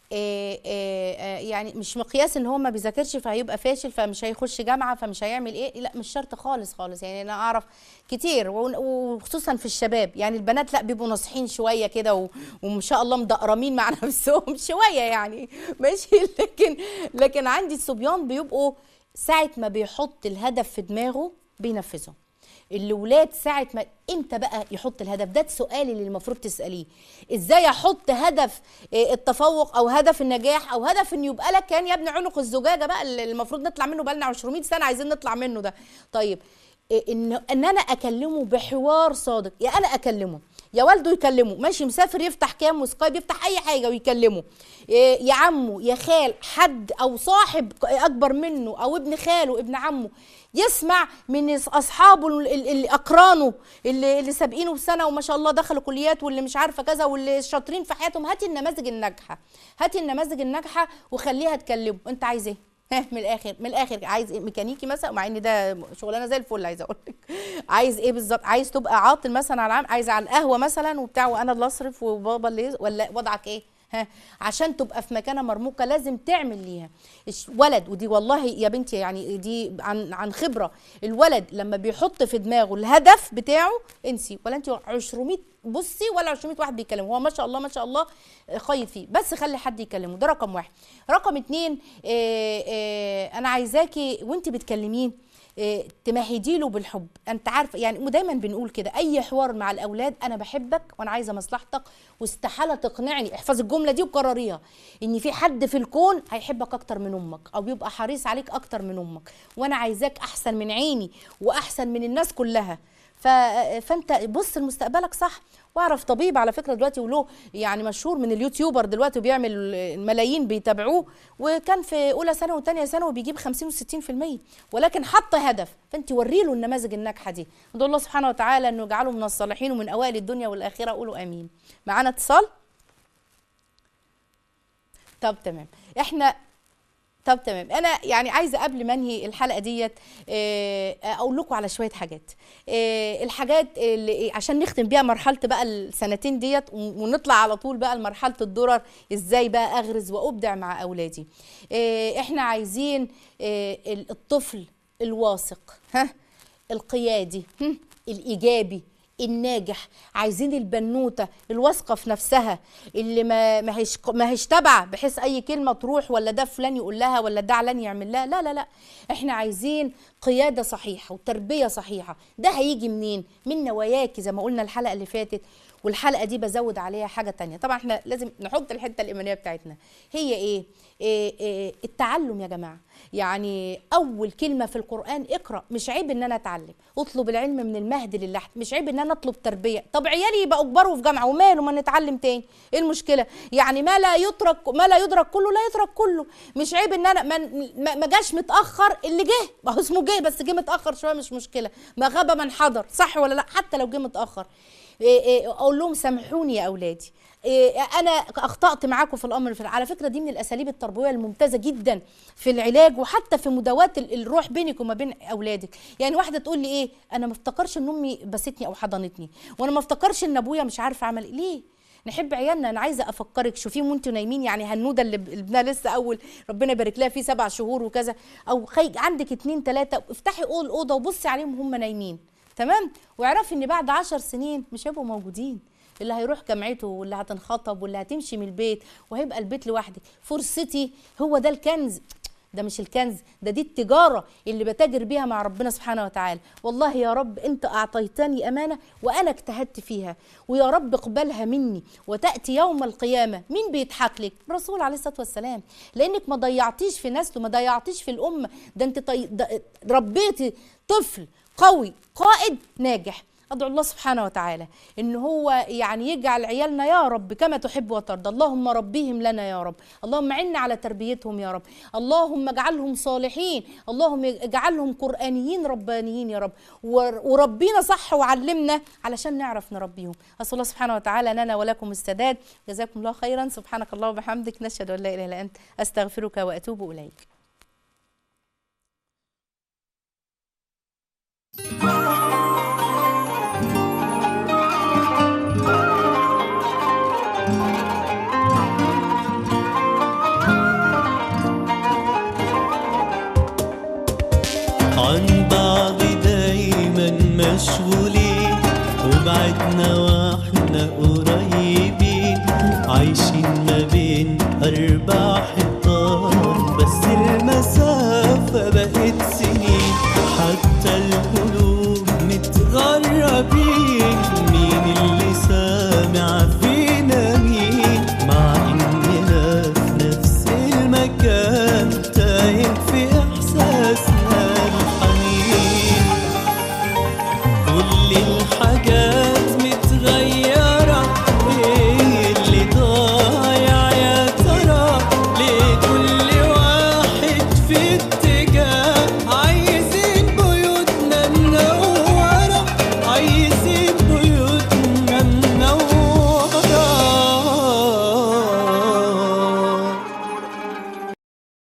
آه، آه، آه، يعني مش مقياس ان هو ما بيذاكرش فهيبقى فاشل فمش هيخش جامعه فمش هيعمل ايه لا مش شرط خالص خالص يعني انا اعرف كتير ون- وخصوصا في الشباب يعني البنات لا بيبقوا ناصحين شويه كده و- وما شاء الله مدقرمين مع نفسهم شويه يعني ماشي لكن لكن عندي الصبيان بيبقوا ساعه ما بيحط الهدف في دماغه بينفذه الولاد ساعة ما امتى بقى يحط الهدف ده السؤال اللي المفروض تسأليه ازاي احط هدف آه، التفوق او هدف النجاح او هدف ان يبقى لك كان يا ابني عنق الزجاجة بقى اللي المفروض نطلع منه بقالنا 200 سنة عايزين نطلع منه ده طيب آه، ان ان انا اكلمه بحوار صادق يا انا اكلمه يا والده يكلمه ماشي مسافر يفتح كام وسكايب يفتح اي حاجه ويكلمه إيه، يا عمه يا خال حد او صاحب اكبر منه او ابن خاله ابن عمه يسمع من اصحابه ال- ال- اللي اقرانه اللي اللي سابقينه بسنه وما شاء الله دخلوا كليات واللي مش عارفه كذا واللي شاطرين في حياتهم هاتي النماذج الناجحه هاتي النماذج الناجحه وخليها تكلمه انت عايز ايه ها من الاخر من الاخر عايز ايه ميكانيكي مثلا مع ان ده شغلانه زي الفل عايزه اقول لك عايز ايه بالظبط عايز تبقى عاطل مثلا على العام عايز على القهوه مثلا وبتاع وانا اللي اصرف وبابا اللي يز- ولا وضعك ايه ها عشان تبقى في مكانه مرموقه لازم تعمل ليها الش- ولد ودي والله يا بنتي يعني دي عن عن خبره الولد لما بيحط في دماغه الهدف بتاعه انسي ولا انت 200 بصي ولا 200 واحد بيتكلم هو ما شاء الله ما شاء الله خيط فيه بس خلي حد يكلمه ده رقم واحد رقم اتنين اه اه انا عايزاكي وانت بتكلميه إيه، تمهدي له بالحب انت عارفه يعني ودايما بنقول كده اي حوار مع الاولاد انا بحبك وانا عايزه مصلحتك واستحاله تقنعني احفظ الجمله دي وكرريها ان في حد في الكون هيحبك اكتر من امك او بيبقى حريص عليك اكتر من امك وانا عايزاك احسن من عيني واحسن من الناس كلها ف... فانت بص لمستقبلك صح واعرف طبيب على فكره دلوقتي وله يعني مشهور من اليوتيوبر دلوقتي وبيعمل ملايين بيتابعوه وكان في اولى ثانوي وثانيه ثانوي بيجيب 50 و60% ولكن حط هدف فانت وري له النماذج الناجحه دي ندعو الله سبحانه وتعالى انه يجعله من الصالحين ومن اوائل الدنيا والاخره قولوا امين معانا اتصال طب تمام احنا طب تمام انا يعني عايزه قبل ما انهي الحلقه ديت آه، اقول لكم على شويه حاجات آه، الحاجات اللي عشان نختم بيها مرحله بقى السنتين ديت ونطلع على طول بقى لمرحله الدرر ازاي بقى اغرز وابدع مع اولادي آه، احنا عايزين آه، الطفل الواثق ها القيادي هم، الايجابي الناجح عايزين البنوته الواثقه في نفسها اللي ما ما هيش ما هيش تابعه بحيث اي كلمه تروح ولا ده فلان يقول لها ولا ده علان يعمل لها لا لا لا احنا عايزين قياده صحيحه وتربيه صحيحه ده هيجي منين من نواياكي زي ما قلنا الحلقه اللي فاتت والحلقه دي بزود عليها حاجه تانية طبعا احنا لازم نحط الحته الايمانيه بتاعتنا هي ايه, إيه, إيه التعلم يا جماعه يعني اول كلمه في القران اقرا مش عيب ان انا اتعلم اطلب العلم من المهد للحد مش عيب ان انا اطلب تربيه طب عيالي يبقوا كبروا في جامعه وماله ما نتعلم تاني ايه المشكله يعني ما لا يترك ما لا يدرك كله لا يترك كله مش عيب ان انا ما, ما ما جاش متاخر اللي جه ما هو اسمه جه بس جه متاخر شويه مش مشكله ما غاب من حضر صح ولا لا حتى لو جه متاخر إيه إيه اقول لهم سامحوني يا اولادي إيه انا اخطات معاكم في الامر في على فكره دي من الاساليب التربويه الممتازه جدا في العلاج وحتى في مداواه ال- الروح بينك وما بين اولادك يعني واحده تقول لي ايه انا ما افتكرش ان امي بستني او حضنتني وانا ما افتكرش ان ابويا مش عارفه عمل ايه ليه نحب عيالنا انا عايزه افكرك شوفيهم وانتوا نايمين يعني هنوده اللي ب- ابنها لسه اول ربنا يبارك لها فيه سبع شهور وكذا او خي عندك اتنين تلاته افتحي اول الاوضه وبصي عليهم وهم نايمين تمام واعرفي ان بعد عشر سنين مش هيبقوا موجودين اللي هيروح جامعته واللي هتنخطب واللي هتمشي من البيت وهيبقى البيت لوحدك فرصتي هو ده الكنز ده مش الكنز ده دي التجارة اللي بتاجر بيها مع ربنا سبحانه وتعالى والله يا رب انت اعطيتني امانة وانا اجتهدت فيها ويا رب اقبلها مني وتأتي يوم القيامة مين بيضحك لك الرسول عليه الصلاة والسلام لانك ما ضيعتيش في نسله ما ضيعتيش في الامة ده انت طي... ده ربيتي طفل قوي قائد ناجح ادعو الله سبحانه وتعالى ان هو يعني يجعل عيالنا يا رب كما تحب وترضى اللهم ربيهم لنا يا رب اللهم عنا على تربيتهم يا رب اللهم اجعلهم صالحين اللهم اجعلهم قرانيين ربانيين يا رب ور- وربينا صح وعلمنا علشان نعرف نربيهم اسال الله سبحانه وتعالى لنا ولكم السداد جزاكم الله خيرا سبحانك اللهم وبحمدك نشهد ان لا اله الا انت استغفرك واتوب اليك عن بعض دايما مشغولين وبعدنا واحنا قريبين عايشين ما بين أربع حيطان بس المسافة